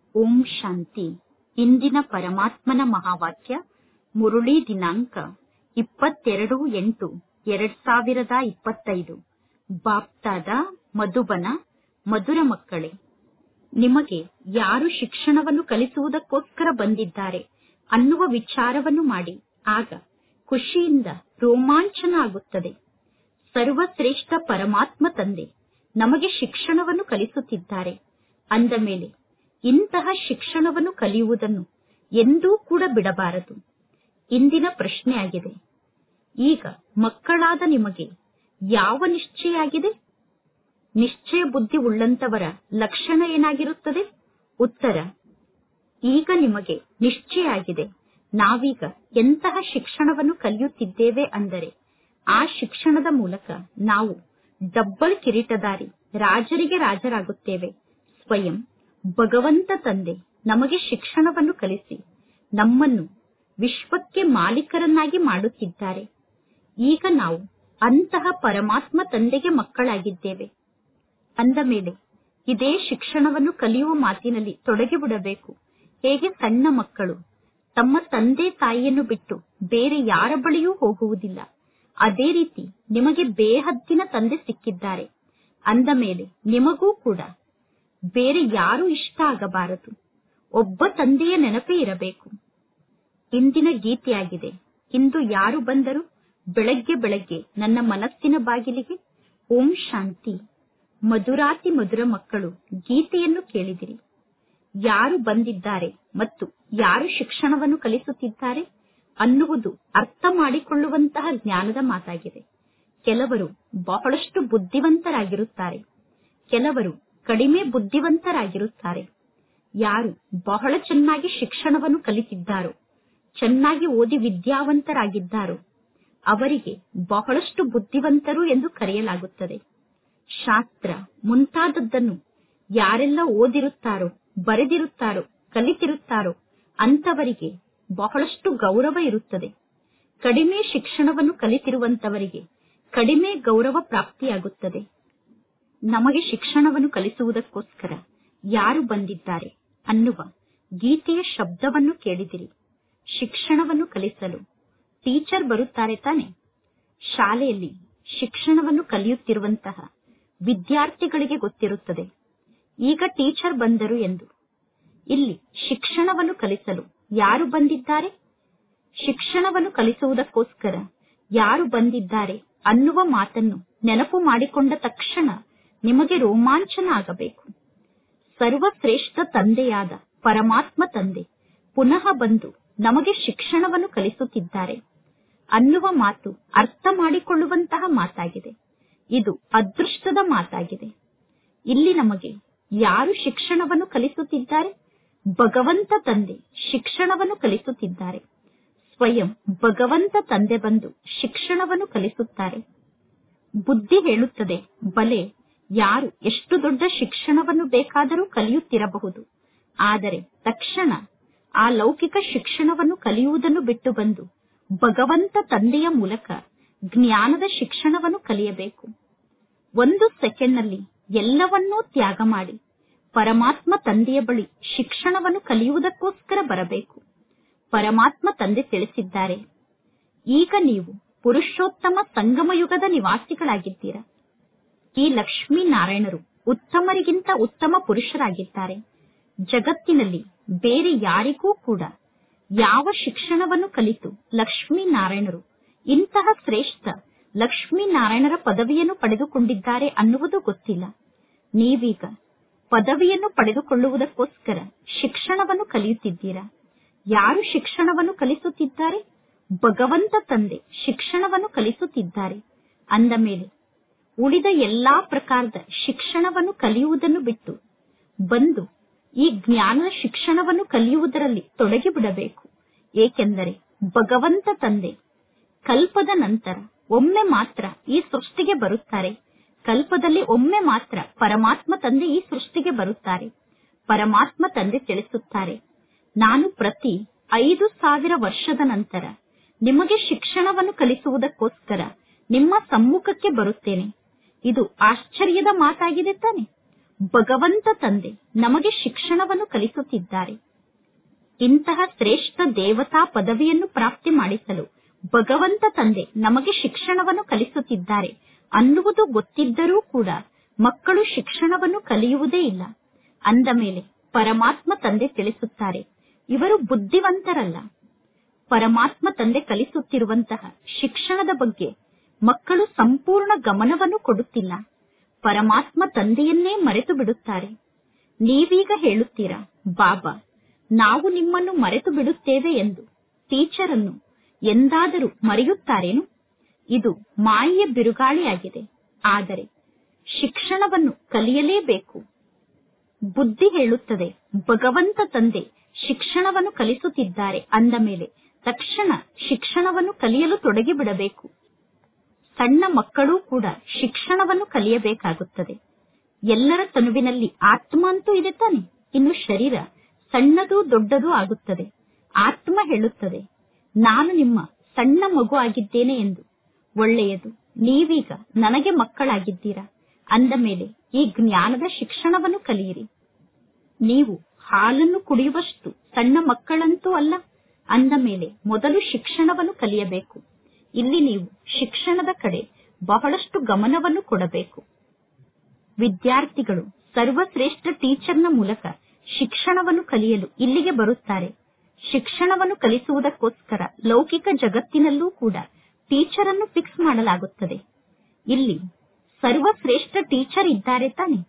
ಓಂ ಶಾಂತಿ ಇಂದಿನ ಪರಮಾತ್ಮನ ಮಹಾವಾಕ್ಯ ಮುರುಳಿ ದಿನಾಂಕ ಇಪ್ಪತ್ತೆರಡು ಎಂಟು ಎರಡ್ ಸಾವಿರದ ಇಪ್ಪತ್ತೈದು ಬಾಪ್ತಾದ ಮಧುಬನ ಮಧುರ ಮಕ್ಕಳೇ ನಿಮಗೆ ಯಾರು ಶಿಕ್ಷಣವನ್ನು ಕಲಿಸುವುದಕ್ಕೋಸ್ಕರ ಬಂದಿದ್ದಾರೆ ಅನ್ನುವ ವಿಚಾರವನ್ನು ಮಾಡಿ ಆಗ ಖುಷಿಯಿಂದ ರೋಮಾಂಚನ ಆಗುತ್ತದೆ ಸರ್ವಶ್ರೇಷ್ಠ ಪರಮಾತ್ಮ ತಂದೆ ನಮಗೆ ಶಿಕ್ಷಣವನ್ನು ಕಲಿಸುತ್ತಿದ್ದಾರೆ ಅಂದ ಮೇಲೆ ಇಂತಹ ಶಿಕ್ಷಣವನ್ನು ಕಲಿಯುವುದನ್ನು ಎಂದೂ ಕೂಡ ಬಿಡಬಾರದು ಇಂದಿನ ಪ್ರಶ್ನೆಯಾಗಿದೆ ಈಗ ಮಕ್ಕಳಾದ ನಿಮಗೆ ಯಾವ ನಿಶ್ಚಯ ಆಗಿದೆ ನಿಶ್ಚಯ ಬುದ್ಧಿ ಉಳ್ಳಂತವರ ಲಕ್ಷಣ ಏನಾಗಿರುತ್ತದೆ ಉತ್ತರ ಈಗ ನಿಮಗೆ ನಿಶ್ಚಯ ಆಗಿದೆ ನಾವೀಗ ಎಂತಹ ಶಿಕ್ಷಣವನ್ನು ಕಲಿಯುತ್ತಿದ್ದೇವೆ ಅಂದರೆ ಆ ಶಿಕ್ಷಣದ ಮೂಲಕ ನಾವು ಡಬ್ಬಲ್ ಕಿರೀಟದಾರಿ ರಾಜರಿಗೆ ರಾಜರಾಗುತ್ತೇವೆ ಸ್ವಯಂ ಭಗವಂತ ತಂದೆ ನಮಗೆ ಶಿಕ್ಷಣವನ್ನು ಕಲಿಸಿ ನಮ್ಮನ್ನು ವಿಶ್ವಕ್ಕೆ ಮಾಲೀಕರನ್ನಾಗಿ ಮಾಡುತ್ತಿದ್ದಾರೆ ಈಗ ನಾವು ಅಂತಹ ಪರಮಾತ್ಮ ತಂದೆಗೆ ಮಕ್ಕಳಾಗಿದ್ದೇವೆ ಅಂದ ಮೇಲೆ ಇದೇ ಶಿಕ್ಷಣವನ್ನು ಕಲಿಯುವ ಮಾತಿನಲ್ಲಿ ತೊಡಗಿಬಿಡಬೇಕು ಹೇಗೆ ಸಣ್ಣ ಮಕ್ಕಳು ತಮ್ಮ ತಂದೆ ತಾಯಿಯನ್ನು ಬಿಟ್ಟು ಬೇರೆ ಯಾರ ಬಳಿಯೂ ಹೋಗುವುದಿಲ್ಲ ಅದೇ ರೀತಿ ನಿಮಗೆ ಬೇಹದ್ದಿನ ತಂದೆ ಸಿಕ್ಕಿದ್ದಾರೆ ಅಂದ ಮೇಲೆ ನಿಮಗೂ ಕೂಡ ಬೇರೆ ಯಾರು ಇಷ್ಟ ಆಗಬಾರದು ಒಬ್ಬ ತಂದೆಯ ನೆನಪೇ ಇರಬೇಕು ಇಂದಿನ ಗೀತೆಯಾಗಿದೆ ಇಂದು ಯಾರು ಬಂದರು ಬೆಳಗ್ಗೆ ಬೆಳಗ್ಗೆ ನನ್ನ ಮನಸ್ಸಿನ ಬಾಗಿಲಿಗೆ ಓಂ ಶಾಂತಿ ಮಧುರಾತಿ ಮಧುರ ಮಕ್ಕಳು ಗೀತೆಯನ್ನು ಕೇಳಿದಿರಿ ಯಾರು ಬಂದಿದ್ದಾರೆ ಮತ್ತು ಯಾರು ಶಿಕ್ಷಣವನ್ನು ಕಲಿಸುತ್ತಿದ್ದಾರೆ ಅನ್ನುವುದು ಅರ್ಥ ಮಾಡಿಕೊಳ್ಳುವಂತಹ ಜ್ಞಾನದ ಮಾತಾಗಿದೆ ಕೆಲವರು ಬಹಳಷ್ಟು ಬುದ್ಧಿವಂತರಾಗಿರುತ್ತಾರೆ ಕೆಲವರು ಕಡಿಮೆ ಬುದ್ಧಿವಂತರಾಗಿರುತ್ತಾರೆ ಯಾರು ಬಹಳ ಚೆನ್ನಾಗಿ ಶಿಕ್ಷಣವನ್ನು ಕಲಿತಿದ್ದಾರೋ ಚೆನ್ನಾಗಿ ಓದಿ ವಿದ್ಯಾವಂತರಾಗಿದ್ದಾರೋ ಅವರಿಗೆ ಬಹಳಷ್ಟು ಬುದ್ಧಿವಂತರು ಎಂದು ಕರೆಯಲಾಗುತ್ತದೆ ಶಾಸ್ತ್ರ ಮುಂತಾದದ್ದನ್ನು ಯಾರೆಲ್ಲ ಓದಿರುತ್ತಾರೋ ಬರೆದಿರುತ್ತಾರೋ ಕಲಿತಿರುತ್ತಾರೋ ಅಂತವರಿಗೆ ಬಹಳಷ್ಟು ಗೌರವ ಇರುತ್ತದೆ ಕಡಿಮೆ ಶಿಕ್ಷಣವನ್ನು ಕಲಿತಿರುವಂತವರಿಗೆ ಕಡಿಮೆ ಗೌರವ ಪ್ರಾಪ್ತಿಯಾಗುತ್ತದೆ ನಮಗೆ ಶಿಕ್ಷಣವನ್ನು ಕಲಿಸುವುದಕ್ಕೋಸ್ಕರ ಯಾರು ಬಂದಿದ್ದಾರೆ ಅನ್ನುವ ಗೀತೆಯ ಶಬ್ದವನ್ನು ಕೇಳಿದಿರಿ ಶಿಕ್ಷಣವನ್ನು ಕಲಿಸಲು ಟೀಚರ್ ಬರುತ್ತಾರೆ ತಾನೆ ಶಾಲೆಯಲ್ಲಿ ಶಿಕ್ಷಣವನ್ನು ಕಲಿಯುತ್ತಿರುವಂತಹ ವಿದ್ಯಾರ್ಥಿಗಳಿಗೆ ಗೊತ್ತಿರುತ್ತದೆ ಈಗ ಟೀಚರ್ ಬಂದರು ಎಂದು ಇಲ್ಲಿ ಶಿಕ್ಷಣವನ್ನು ಕಲಿಸಲು ಯಾರು ಬಂದಿದ್ದಾರೆ ಶಿಕ್ಷಣವನ್ನು ಕಲಿಸುವುದಕ್ಕೋಸ್ಕರ ಯಾರು ಬಂದಿದ್ದಾರೆ ಅನ್ನುವ ಮಾತನ್ನು ನೆನಪು ಮಾಡಿಕೊಂಡ ತಕ್ಷಣ ನಿಮಗೆ ರೋಮಾಂಚನ ಆಗಬೇಕು ಸರ್ವಶ್ರೇಷ್ಠ ತಂದೆಯಾದ ಪರಮಾತ್ಮ ತಂದೆ ಪುನಃ ಬಂದು ನಮಗೆ ಶಿಕ್ಷಣವನ್ನು ಕಲಿಸುತ್ತಿದ್ದಾರೆ ಅನ್ನುವ ಮಾತು ಅರ್ಥ ಮಾಡಿಕೊಳ್ಳುವಂತಹ ಮಾತಾಗಿದೆ ಇದು ಅದೃಷ್ಟದ ಮಾತಾಗಿದೆ ಇಲ್ಲಿ ನಮಗೆ ಯಾರು ಶಿಕ್ಷಣವನ್ನು ಕಲಿಸುತ್ತಿದ್ದಾರೆ ಭಗವಂತ ತಂದೆ ಶಿಕ್ಷಣವನ್ನು ಕಲಿಸುತ್ತಿದ್ದಾರೆ ಸ್ವಯಂ ಭಗವಂತ ತಂದೆ ಬಂದು ಶಿಕ್ಷಣವನ್ನು ಕಲಿಸುತ್ತಾರೆ ಬುದ್ಧಿ ಹೇಳುತ್ತದೆ ಬಲೆ ಯಾರು ಎಷ್ಟು ದೊಡ್ಡ ಶಿಕ್ಷಣವನ್ನು ಬೇಕಾದರೂ ಕಲಿಯುತ್ತಿರಬಹುದು ಆದರೆ ತಕ್ಷಣ ಆ ಲೌಕಿಕ ಶಿಕ್ಷಣವನ್ನು ಕಲಿಯುವುದನ್ನು ಬಿಟ್ಟು ಬಂದು ಭಗವಂತ ತಂದೆಯ ಮೂಲಕ ಜ್ಞಾನದ ಶಿಕ್ಷಣವನ್ನು ಕಲಿಯಬೇಕು ಒಂದು ಸೆಕೆಂಡ್ನಲ್ಲಿ ಎಲ್ಲವನ್ನೂ ತ್ಯಾಗ ಮಾಡಿ ಪರಮಾತ್ಮ ತಂದೆಯ ಬಳಿ ಶಿಕ್ಷಣವನ್ನು ಕಲಿಯುವುದಕ್ಕೋಸ್ಕರ ಬರಬೇಕು ಪರಮಾತ್ಮ ತಂದೆ ತಿಳಿಸಿದ್ದಾರೆ ಈಗ ನೀವು ಪುರುಷೋತ್ತಮ ಸಂಗಮ ಯುಗದ ನಿವಾಸಿಗಳಾಗಿದ್ದೀರಾ ಈ ಲಕ್ಷ್ಮೀ ನಾರಾಯಣರು ಉತ್ತಮರಿಗಿಂತ ಉತ್ತಮ ಪುರುಷರಾಗಿದ್ದಾರೆ ಜಗತ್ತಿನಲ್ಲಿ ಬೇರೆ ಯಾರಿಗೂ ಕೂಡ ಯಾವ ಶಿಕ್ಷಣವನ್ನು ಕಲಿತು ಲಕ್ಷ್ಮೀ ನಾರಾಯಣರು ಇಂತಹ ಶ್ರೇಷ್ಠ ಲಕ್ಷ್ಮೀ ನಾರಾಯಣರ ಪದವಿಯನ್ನು ಪಡೆದುಕೊಂಡಿದ್ದಾರೆ ಅನ್ನುವುದು ಗೊತ್ತಿಲ್ಲ ನೀವೀಗ ಪದವಿಯನ್ನು ಪಡೆದುಕೊಳ್ಳುವುದಕ್ಕೋಸ್ಕರ ಶಿಕ್ಷಣವನ್ನು ಕಲಿಯುತ್ತಿದ್ದೀರಾ ಯಾರು ಶಿಕ್ಷಣವನ್ನು ಕಲಿಸುತ್ತಿದ್ದಾರೆ ಭಗವಂತ ತಂದೆ ಶಿಕ್ಷಣವನ್ನು ಕಲಿಸುತ್ತಿದ್ದಾರೆ ಅಂದ ಮೇಲೆ ಉಳಿದ ಎಲ್ಲಾ ಪ್ರಕಾರದ ಶಿಕ್ಷಣವನ್ನು ಕಲಿಯುವುದನ್ನು ಬಿಟ್ಟು ಬಂದು ಈ ಜ್ಞಾನದ ಶಿಕ್ಷಣವನ್ನು ಕಲಿಯುವುದರಲ್ಲಿ ತೊಡಗಿಬಿಡಬೇಕು ಏಕೆಂದರೆ ಭಗವಂತ ತಂದೆ ಕಲ್ಪದ ನಂತರ ಒಮ್ಮೆ ಮಾತ್ರ ಈ ಸೃಷ್ಟಿಗೆ ಬರುತ್ತಾರೆ ಕಲ್ಪದಲ್ಲಿ ಒಮ್ಮೆ ಮಾತ್ರ ಪರಮಾತ್ಮ ತಂದೆ ಈ ಸೃಷ್ಟಿಗೆ ಬರುತ್ತಾರೆ ಪರಮಾತ್ಮ ತಂದೆ ತಿಳಿಸುತ್ತಾರೆ ನಾನು ಪ್ರತಿ ಐದು ಸಾವಿರ ವರ್ಷದ ನಂತರ ನಿಮಗೆ ಶಿಕ್ಷಣವನ್ನು ಕಲಿಸುವುದಕ್ಕೋಸ್ಕರ ನಿಮ್ಮ ಸಮ್ಮುಖಕ್ಕೆ ಬರುತ್ತೇನೆ ಇದು ಆಶ್ಚರ್ಯದ ಮಾತಾಗಿದೆ ತಾನೆ ಭಗವಂತ ತಂದೆ ನಮಗೆ ಶಿಕ್ಷಣವನ್ನು ಕಲಿಸುತ್ತಿದ್ದಾರೆ ಇಂತಹ ಶ್ರೇಷ್ಠ ದೇವತಾ ಪದವಿಯನ್ನು ಪ್ರಾಪ್ತಿ ಮಾಡಿಸಲು ಭಗವಂತ ತಂದೆ ನಮಗೆ ಶಿಕ್ಷಣವನ್ನು ಕಲಿಸುತ್ತಿದ್ದಾರೆ ಅನ್ನುವುದು ಗೊತ್ತಿದ್ದರೂ ಕೂಡ ಮಕ್ಕಳು ಶಿಕ್ಷಣವನ್ನು ಕಲಿಯುವುದೇ ಇಲ್ಲ ಅಂದ ಮೇಲೆ ಪರಮಾತ್ಮ ತಂದೆ ತಿಳಿಸುತ್ತಾರೆ ಇವರು ಬುದ್ಧಿವಂತರಲ್ಲ ಪರಮಾತ್ಮ ತಂದೆ ಕಲಿಸುತ್ತಿರುವಂತಹ ಶಿಕ್ಷಣದ ಬಗ್ಗೆ ಮಕ್ಕಳು ಸಂಪೂರ್ಣ ಗಮನವನ್ನು ಕೊಡುತ್ತಿಲ್ಲ ಪರಮಾತ್ಮ ತಂದೆಯನ್ನೇ ಮರೆತು ಬಿಡುತ್ತಾರೆ ನೀವೀಗ ಹೇಳುತ್ತೀರಾ ಬಾಬಾ ನಾವು ನಿಮ್ಮನ್ನು ಮರೆತು ಬಿಡುತ್ತೇವೆ ಎಂದು ಟೀಚರ್ ಅನ್ನು ಎಂದಾದರೂ ಮರೆಯುತ್ತಾರೇನು ಇದು ಮಾಯೆಯ ಬಿರುಗಾಳಿಯಾಗಿದೆ ಆದರೆ ಶಿಕ್ಷಣವನ್ನು ಕಲಿಯಲೇಬೇಕು ಬುದ್ಧಿ ಹೇಳುತ್ತದೆ ಭಗವಂತ ತಂದೆ ಶಿಕ್ಷಣವನ್ನು ಕಲಿಸುತ್ತಿದ್ದಾರೆ ಅಂದ ಮೇಲೆ ತಕ್ಷಣ ಶಿಕ್ಷಣವನ್ನು ಕಲಿಯಲು ತೊಡಗಿಬಿಡಬೇಕು ಸಣ್ಣ ಮಕ್ಕಳೂ ಕೂಡ ಶಿಕ್ಷಣವನ್ನು ಕಲಿಯಬೇಕಾಗುತ್ತದೆ ಎಲ್ಲರ ತನುವಿನಲ್ಲಿ ಆತ್ಮ ಅಂತೂ ಇದೆ ತಾನೆ ಇನ್ನು ಶರೀರ ಸಣ್ಣದು ದೊಡ್ಡದು ಆಗುತ್ತದೆ ಆತ್ಮ ಹೇಳುತ್ತದೆ ನಾನು ನಿಮ್ಮ ಸಣ್ಣ ಮಗು ಆಗಿದ್ದೇನೆ ಎಂದು ಒಳ್ಳೆಯದು ನೀವೀಗ ನನಗೆ ಮಕ್ಕಳಾಗಿದ್ದೀರಾ ಅಂದ ಮೇಲೆ ಈ ಜ್ಞಾನದ ಶಿಕ್ಷಣವನ್ನು ಕಲಿಯಿರಿ ನೀವು ಹಾಲನ್ನು ಕುಡಿಯುವಷ್ಟು ಸಣ್ಣ ಮಕ್ಕಳಂತೂ ಅಲ್ಲ ಅಂದ ಮೇಲೆ ಮೊದಲು ಶಿಕ್ಷಣವನ್ನು ಕಲಿಯಬೇಕು ಇಲ್ಲಿ ನೀವು ಶಿಕ್ಷಣದ ಕಡೆ ಬಹಳಷ್ಟು ಗಮನವನ್ನು ಕೊಡಬೇಕು ವಿದ್ಯಾರ್ಥಿಗಳು ಸರ್ವಶ್ರೇಷ್ಠ ಟೀಚರ್ನ ಮೂಲಕ ಶಿಕ್ಷಣವನ್ನು ಕಲಿಯಲು ಇಲ್ಲಿಗೆ ಬರುತ್ತಾರೆ ಶಿಕ್ಷಣವನ್ನು ಕಲಿಸುವುದಕ್ಕೋಸ್ಕರ ಲೌಕಿಕ ಜಗತ್ತಿನಲ್ಲೂ ಕೂಡ ಟೀಚರ್ ಅನ್ನು ಫಿಕ್ಸ್ ಮಾಡಲಾಗುತ್ತದೆ ಇಲ್ಲಿ ಸರ್ವಶ್ರೇಷ್ಠ ಟೀಚರ್ ಇದ್ದಾರೆ ತಾನೆ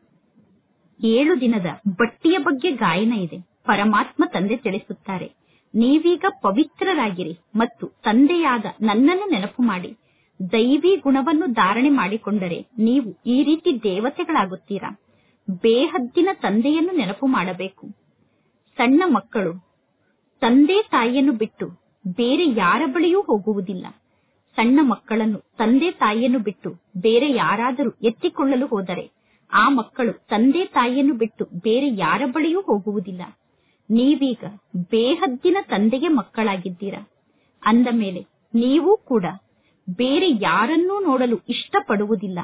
ಏಳು ದಿನದ ಬಟ್ಟಿಯ ಬಗ್ಗೆ ಗಾಯನ ಇದೆ ಪರಮಾತ್ಮ ತಂದೆ ತಿಳಿಸುತ್ತಾರೆ ನೀವೀಗ ಪವಿತ್ರರಾಗಿರಿ ಮತ್ತು ತಂದೆಯಾದ ನನ್ನನ್ನು ನೆನಪು ಮಾಡಿ ದೈವಿ ಗುಣವನ್ನು ಧಾರಣೆ ಮಾಡಿಕೊಂಡರೆ ನೀವು ಈ ರೀತಿ ದೇವತೆಗಳಾಗುತ್ತೀರಾ ಬೇಹದ್ದಿನ ತಂದೆಯನ್ನು ನೆನಪು ಮಾಡಬೇಕು ಸಣ್ಣ ಮಕ್ಕಳು ತಂದೆ ತಾಯಿಯನ್ನು ಬಿಟ್ಟು ಬೇರೆ ಯಾರ ಬಳಿಯೂ ಹೋಗುವುದಿಲ್ಲ ಸಣ್ಣ ಮಕ್ಕಳನ್ನು ತಂದೆ ತಾಯಿಯನ್ನು ಬಿಟ್ಟು ಬೇರೆ ಯಾರಾದರೂ ಎತ್ತಿಕೊಳ್ಳಲು ಹೋದರೆ ಆ ಮಕ್ಕಳು ತಂದೆ ತಾಯಿಯನ್ನು ಬಿಟ್ಟು ಬೇರೆ ಯಾರ ಬಳಿಯೂ ಹೋಗುವುದಿಲ್ಲ ನೀವೀಗ ಬೇಹದ್ದಿನ ತಂದೆಗೆ ಮಕ್ಕಳಾಗಿದ್ದೀರಾ ಅಂದ ಮೇಲೆ ನೀವು ಕೂಡ ಬೇರೆ ಯಾರನ್ನೂ ನೋಡಲು ಇಷ್ಟಪಡುವುದಿಲ್ಲ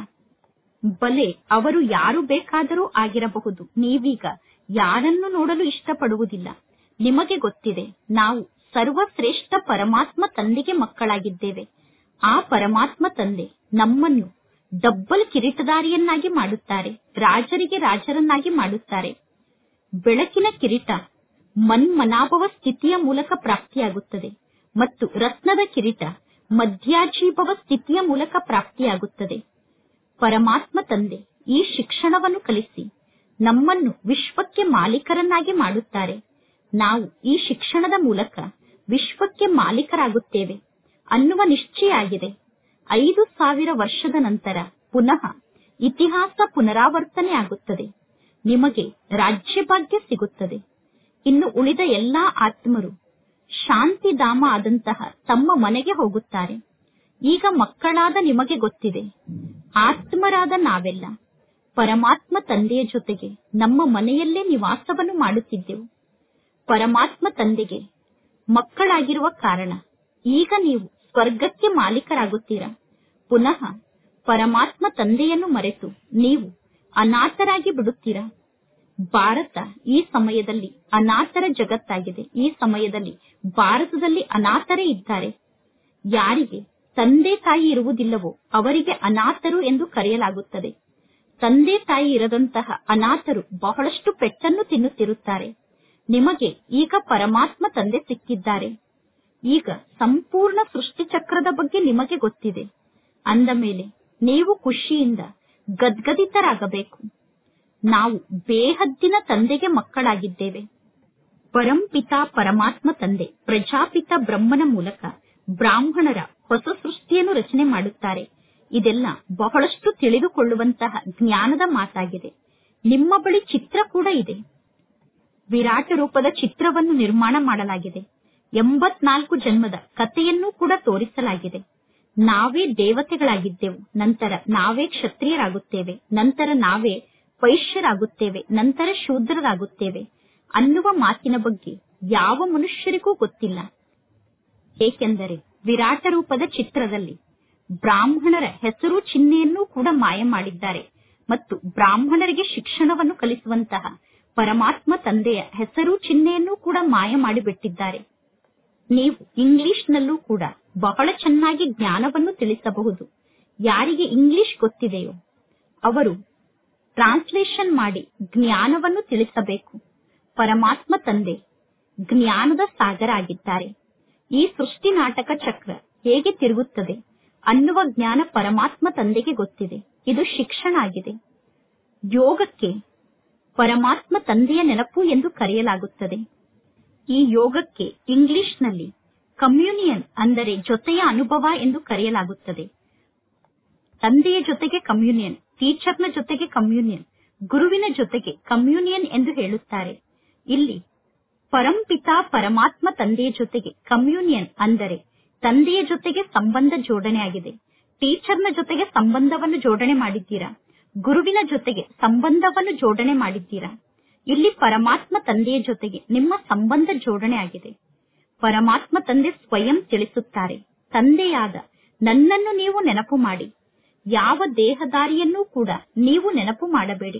ಬಲೆ ಅವರು ಯಾರು ಬೇಕಾದರೂ ಆಗಿರಬಹುದು ನೀವೀಗ ಯಾರನ್ನು ನೋಡಲು ಇಷ್ಟಪಡುವುದಿಲ್ಲ ನಿಮಗೆ ಗೊತ್ತಿದೆ ನಾವು ಸರ್ವಶ್ರೇಷ್ಠ ಪರಮಾತ್ಮ ತಂದೆಗೆ ಮಕ್ಕಳಾಗಿದ್ದೇವೆ ಆ ಪರಮಾತ್ಮ ತಂದೆ ನಮ್ಮನ್ನು ಡಬ್ಬಲ್ ಕಿರೀಟದಾರಿಯನ್ನಾಗಿ ಮಾಡುತ್ತಾರೆ ರಾಜರಿಗೆ ರಾಜರನ್ನಾಗಿ ಮಾಡುತ್ತಾರೆ ಬೆಳಕಿನ ಕಿರೀಟ ಮನ್ಮನಾಭವ ಸ್ಥಿತಿಯ ಮೂಲಕ ಪ್ರಾಪ್ತಿಯಾಗುತ್ತದೆ ಮತ್ತು ರತ್ನದ ಕಿರೀಟ ಮಧ್ಯಾಜೀಭವ ಸ್ಥಿತಿಯ ಮೂಲಕ ಪ್ರಾಪ್ತಿಯಾಗುತ್ತದೆ ಪರಮಾತ್ಮ ತಂದೆ ಈ ಶಿಕ್ಷಣವನ್ನು ಕಲಿಸಿ ನಮ್ಮನ್ನು ವಿಶ್ವಕ್ಕೆ ಮಾಲೀಕರನ್ನಾಗಿ ಮಾಡುತ್ತಾರೆ ನಾವು ಈ ಶಿಕ್ಷಣದ ಮೂಲಕ ವಿಶ್ವಕ್ಕೆ ಮಾಲೀಕರಾಗುತ್ತೇವೆ ಅನ್ನುವ ನಿಶ್ಚಯ ಆಗಿದೆ ಐದು ಸಾವಿರ ವರ್ಷದ ನಂತರ ಪುನಃ ಇತಿಹಾಸ ಪುನರಾವರ್ತನೆ ಆಗುತ್ತದೆ ನಿಮಗೆ ರಾಜ್ಯಭಾಗ್ಯ ಸಿಗುತ್ತದೆ ಇನ್ನು ಉಳಿದ ಎಲ್ಲಾ ಆತ್ಮರು ಶಾಂತಿಧಾಮ ಆದಂತಹ ತಮ್ಮ ಮನೆಗೆ ಹೋಗುತ್ತಾರೆ ಈಗ ಮಕ್ಕಳಾದ ನಿಮಗೆ ಗೊತ್ತಿದೆ ಆತ್ಮರಾದ ನಾವೆಲ್ಲ ಪರಮಾತ್ಮ ತಂದೆಯ ಜೊತೆಗೆ ನಮ್ಮ ಮನೆಯಲ್ಲೇ ನಿವಾಸವನ್ನು ಮಾಡುತ್ತಿದ್ದೆವು ಪರಮಾತ್ಮ ತಂದೆಗೆ ಮಕ್ಕಳಾಗಿರುವ ಕಾರಣ ಈಗ ನೀವು ಸ್ವರ್ಗಕ್ಕೆ ಮಾಲೀಕರಾಗುತ್ತೀರಾ ಪುನಃ ಪರಮಾತ್ಮ ತಂದೆಯನ್ನು ಮರೆತು ನೀವು ಅನಾಥರಾಗಿ ಬಿಡುತ್ತೀರಾ ಭಾರತ ಈ ಸಮಯದಲ್ಲಿ ಅನಾಥರ ಜಗತ್ತಾಗಿದೆ ಈ ಸಮಯದಲ್ಲಿ ಭಾರತದಲ್ಲಿ ಅನಾಥರೇ ಇದ್ದಾರೆ ಯಾರಿಗೆ ತಂದೆ ತಾಯಿ ಇರುವುದಿಲ್ಲವೋ ಅವರಿಗೆ ಅನಾಥರು ಎಂದು ಕರೆಯಲಾಗುತ್ತದೆ ತಂದೆ ತಾಯಿ ಇರದಂತಹ ಅನಾಥರು ಬಹಳಷ್ಟು ಪೆಟ್ಟನ್ನು ತಿನ್ನುತ್ತಿರುತ್ತಾರೆ ನಿಮಗೆ ಈಗ ಪರಮಾತ್ಮ ತಂದೆ ಸಿಕ್ಕಿದ್ದಾರೆ ಈಗ ಸಂಪೂರ್ಣ ಸೃಷ್ಟಿ ಚಕ್ರದ ಬಗ್ಗೆ ನಿಮಗೆ ಗೊತ್ತಿದೆ ಅಂದ ಮೇಲೆ ನೀವು ಖುಷಿಯಿಂದ ಗದ್ಗದಿತರಾಗಬೇಕು ನಾವು ಬೇಹದ್ದಿನ ತಂದೆಗೆ ಮಕ್ಕಳಾಗಿದ್ದೇವೆ ಪರಂಪಿತಾ ಪರಮಾತ್ಮ ತಂದೆ ಪ್ರಜಾಪಿತ ಬ್ರಹ್ಮನ ಮೂಲಕ ಬ್ರಾಹ್ಮಣರ ಹೊಸ ಸೃಷ್ಟಿಯನ್ನು ರಚನೆ ಮಾಡುತ್ತಾರೆ ಇದೆಲ್ಲ ಬಹಳಷ್ಟು ತಿಳಿದುಕೊಳ್ಳುವಂತಹ ಜ್ಞಾನದ ಮಾತಾಗಿದೆ ನಿಮ್ಮ ಬಳಿ ಚಿತ್ರ ಕೂಡ ಇದೆ ವಿರಾಟ ರೂಪದ ಚಿತ್ರವನ್ನು ನಿರ್ಮಾಣ ಮಾಡಲಾಗಿದೆ ಎಂಬತ್ನಾಲ್ಕು ಜನ್ಮದ ಕಥೆಯನ್ನು ಕೂಡ ತೋರಿಸಲಾಗಿದೆ ನಾವೇ ದೇವತೆಗಳಾಗಿದ್ದೆವು ನಂತರ ನಾವೇ ಕ್ಷತ್ರಿಯರಾಗುತ್ತೇವೆ ನಂತರ ನಾವೇ ವೈಶ್ಯರಾಗುತ್ತೇವೆ ನಂತರ ಶೂದ್ರರಾಗುತ್ತೇವೆ ಅನ್ನುವ ಮಾತಿನ ಬಗ್ಗೆ ಯಾವ ಮನುಷ್ಯರಿಗೂ ಗೊತ್ತಿಲ್ಲ ಏಕೆಂದರೆ ವಿರಾಟ ರೂಪದ ಚಿತ್ರದಲ್ಲಿ ಬ್ರಾಹ್ಮಣರ ಹೆಸರು ಚಿಹ್ನೆಯನ್ನೂ ಕೂಡ ಮಾಯ ಮಾಡಿದ್ದಾರೆ ಮತ್ತು ಬ್ರಾಹ್ಮಣರಿಗೆ ಶಿಕ್ಷಣವನ್ನು ಕಲಿಸುವಂತಹ ಪರಮಾತ್ಮ ತಂದೆಯ ಹೆಸರು ಚಿಹ್ನೆಯನ್ನು ಕೂಡ ಮಾಯ ಮಾಡಿಬಿಟ್ಟಿದ್ದಾರೆ ನೀವು ಇಂಗ್ಲಿಷ್ನಲ್ಲೂ ಕೂಡ ಬಹಳ ಚೆನ್ನಾಗಿ ಜ್ಞಾನವನ್ನು ತಿಳಿಸಬಹುದು ಯಾರಿಗೆ ಇಂಗ್ಲಿಷ್ ಗೊತ್ತಿದೆಯೋ ಅವರು ಟ್ರಾನ್ಸ್ಲೇಷನ್ ಮಾಡಿ ಜ್ಞಾನವನ್ನು ತಿಳಿಸಬೇಕು ಪರಮಾತ್ಮ ತಂದೆ ಜ್ಞಾನದ ಸಾಗರ ಆಗಿದ್ದಾರೆ ಈ ಸೃಷ್ಟಿ ನಾಟಕ ಚಕ್ರ ಹೇಗೆ ತಿರುಗುತ್ತದೆ ಅನ್ನುವ ಜ್ಞಾನ ಪರಮಾತ್ಮ ತಂದೆಗೆ ಗೊತ್ತಿದೆ ಇದು ಶಿಕ್ಷಣ ಆಗಿದೆ ಯೋಗಕ್ಕೆ ಪರಮಾತ್ಮ ತಂದೆಯ ನೆನಪು ಎಂದು ಕರೆಯಲಾಗುತ್ತದೆ ಈ ಯೋಗಕ್ಕೆ ಇಂಗ್ಲಿಷ್ನಲ್ಲಿ ಕಮ್ಯುನಿಯನ್ ಅಂದರೆ ಜೊತೆಯ ಅನುಭವ ಎಂದು ಕರೆಯಲಾಗುತ್ತದೆ ತಂದೆಯ ಜೊತೆಗೆ ಕಮ್ಯುನಿಯನ್ ಟೀಚರ್ನ ಜೊತೆಗೆ ಕಮ್ಯುನಿಯನ್ ಗುರುವಿನ ಜೊತೆಗೆ ಕಮ್ಯುನಿಯನ್ ಎಂದು ಹೇಳುತ್ತಾರೆ ಇಲ್ಲಿ ಪರಂಪಿತ ಪರಮಾತ್ಮ ತಂದೆಯ ಜೊತೆಗೆ ಕಮ್ಯುನಿಯನ್ ಅಂದರೆ ತಂದೆಯ ಜೊತೆಗೆ ಸಂಬಂಧ ಜೋಡಣೆ ಆಗಿದೆ ಟೀಚರ್ನ ಜೊತೆಗೆ ಸಂಬಂಧವನ್ನು ಜೋಡಣೆ ಮಾಡಿದ್ದೀರಾ ಗುರುವಿನ ಜೊತೆಗೆ ಸಂಬಂಧವನ್ನು ಜೋಡಣೆ ಮಾಡಿದ್ದೀರಾ ಇಲ್ಲಿ ಪರಮಾತ್ಮ ತಂದೆಯ ಜೊತೆಗೆ ನಿಮ್ಮ ಸಂಬಂಧ ಜೋಡಣೆ ಆಗಿದೆ ಪರಮಾತ್ಮ ತಂದೆ ಸ್ವಯಂ ತಿಳಿಸುತ್ತಾರೆ ತಂದೆಯಾದ ನನ್ನನ್ನು ನೀವು ನೆನಪು ಮಾಡಿ ಯಾವ ದೇಹದಾರಿಯನ್ನೂ ಕೂಡ ನೀವು ನೆನಪು ಮಾಡಬೇಡಿ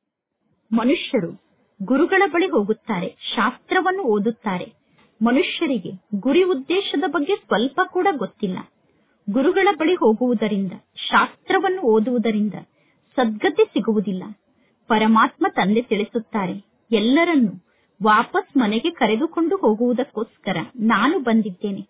ಮನುಷ್ಯರು ಗುರುಗಳ ಬಳಿ ಹೋಗುತ್ತಾರೆ ಶಾಸ್ತ್ರವನ್ನು ಓದುತ್ತಾರೆ ಮನುಷ್ಯರಿಗೆ ಗುರಿ ಉದ್ದೇಶದ ಬಗ್ಗೆ ಸ್ವಲ್ಪ ಕೂಡ ಗೊತ್ತಿಲ್ಲ ಗುರುಗಳ ಬಳಿ ಹೋಗುವುದರಿಂದ ಶಾಸ್ತ್ರವನ್ನು ಓದುವುದರಿಂದ ಸದ್ಗತಿ ಸಿಗುವುದಿಲ್ಲ ಪರಮಾತ್ಮ ತಂದೆ ತಿಳಿಸುತ್ತಾರೆ ಎಲ್ಲರನ್ನೂ ವಾಪಸ್ ಮನೆಗೆ ಕರೆದುಕೊಂಡು ಹೋಗುವುದಕ್ಕೋಸ್ಕರ ನಾನು ಬಂದಿದ್ದೇನೆ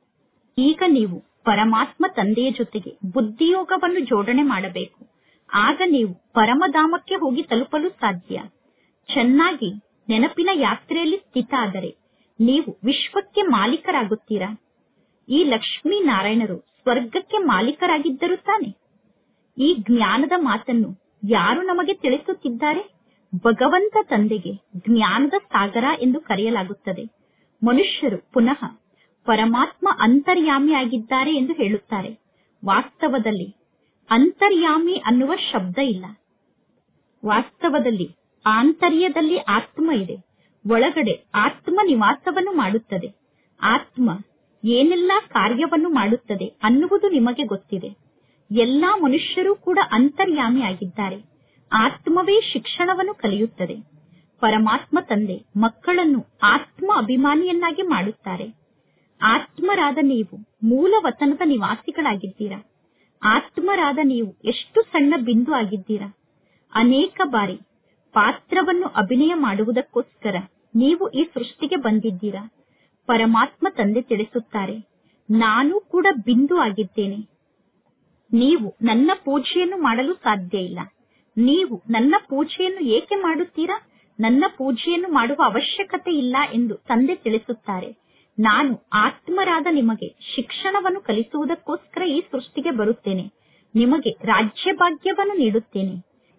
ಈಗ ನೀವು ಪರಮಾತ್ಮ ತಂದೆಯ ಜೊತೆಗೆ ಬುದ್ಧಿಯೋಗವನ್ನು ಜೋಡಣೆ ಮಾಡಬೇಕು ಆಗ ನೀವು ಪರಮಧಾಮಕ್ಕೆ ಹೋಗಿ ತಲುಪಲು ಸಾಧ್ಯ ಚೆನ್ನಾಗಿ ನೆನಪಿನ ಯಾತ್ರೆಯಲ್ಲಿ ಸ್ಥಿತ ಆದರೆ ನೀವು ವಿಶ್ವಕ್ಕೆ ಮಾಲೀಕರಾಗುತ್ತೀರಾ ಈ ಲಕ್ಷ್ಮೀ ನಾರಾಯಣರು ಸ್ವರ್ಗಕ್ಕೆ ಮಾಲೀಕರಾಗಿದ್ದರು ತಾನೆ ಈ ಜ್ಞಾನದ ಮಾತನ್ನು ಯಾರು ನಮಗೆ ತಿಳಿಸುತ್ತಿದ್ದಾರೆ ಭಗವಂತ ತಂದೆಗೆ ಜ್ಞಾನದ ಸಾಗರ ಎಂದು ಕರೆಯಲಾಗುತ್ತದೆ ಮನುಷ್ಯರು ಪುನಃ ಪರಮಾತ್ಮ ಅಂತರ್ಯಾಮಿಯಾಗಿದ್ದಾರೆ ಎಂದು ಹೇಳುತ್ತಾರೆ ವಾಸ್ತವದಲ್ಲಿ ಅಂತರ್ಯಾಮಿ ಅನ್ನುವ ಶಬ್ದ ಇಲ್ಲ ವಾಸ್ತವದಲ್ಲಿ ಆಂತರ್ಯದಲ್ಲಿ ಆತ್ಮ ಇದೆ ಒಳಗಡೆ ಆತ್ಮ ನಿವಾಸವನ್ನು ಮಾಡುತ್ತದೆ ಆತ್ಮ ಏನೆಲ್ಲಾ ಕಾರ್ಯವನ್ನು ಮಾಡುತ್ತದೆ ಅನ್ನುವುದು ನಿಮಗೆ ಗೊತ್ತಿದೆ ಎಲ್ಲಾ ಮನುಷ್ಯರು ಕೂಡ ಅಂತರ್ಯಾಮಿ ಆಗಿದ್ದಾರೆ ಆತ್ಮವೇ ಶಿಕ್ಷಣವನ್ನು ಕಲಿಯುತ್ತದೆ ಪರಮಾತ್ಮ ತಂದೆ ಮಕ್ಕಳನ್ನು ಆತ್ಮ ಅಭಿಮಾನಿಯನ್ನಾಗಿ ಮಾಡುತ್ತಾರೆ ಆತ್ಮರಾದ ನೀವು ಮೂಲ ವತನದ ನಿವಾಸಿಗಳಾಗಿದ್ದೀರಾ ಆತ್ಮರಾದ ನೀವು ಎಷ್ಟು ಸಣ್ಣ ಬಿಂದು ಆಗಿದ್ದೀರಾ ಅನೇಕ ಬಾರಿ ಪಾತ್ರವನ್ನು ಅಭಿನಯ ಮಾಡುವುದಕ್ಕೋಸ್ಕರ ನೀವು ಈ ಸೃಷ್ಟಿಗೆ ಬಂದಿದ್ದೀರಾ ಪರಮಾತ್ಮ ತಂದೆ ತಿಳಿಸುತ್ತಾರೆ ನಾನು ಕೂಡ ಬಿಂದು ಆಗಿದ್ದೇನೆ ನೀವು ನನ್ನ ಪೂಜೆಯನ್ನು ಮಾಡಲು ಸಾಧ್ಯ ಇಲ್ಲ ನೀವು ನನ್ನ ಪೂಜೆಯನ್ನು ಏಕೆ ಮಾಡುತ್ತೀರಾ ನನ್ನ ಪೂಜೆಯನ್ನು ಮಾಡುವ ಅವಶ್ಯಕತೆ ಇಲ್ಲ ಎಂದು ತಂದೆ ತಿಳಿಸುತ್ತಾರೆ ನಾನು ಆತ್ಮರಾದ ನಿಮಗೆ ಶಿಕ್ಷಣವನ್ನು ಕಲಿಸುವುದಕ್ಕೋಸ್ಕರ ಈ ಸೃಷ್ಟಿಗೆ ಬರುತ್ತೇನೆ ನಿಮಗೆ ರಾಜ್ಯ ಭಾಗ್ಯವನ್ನು ನೀಡುತ್ತೇನೆ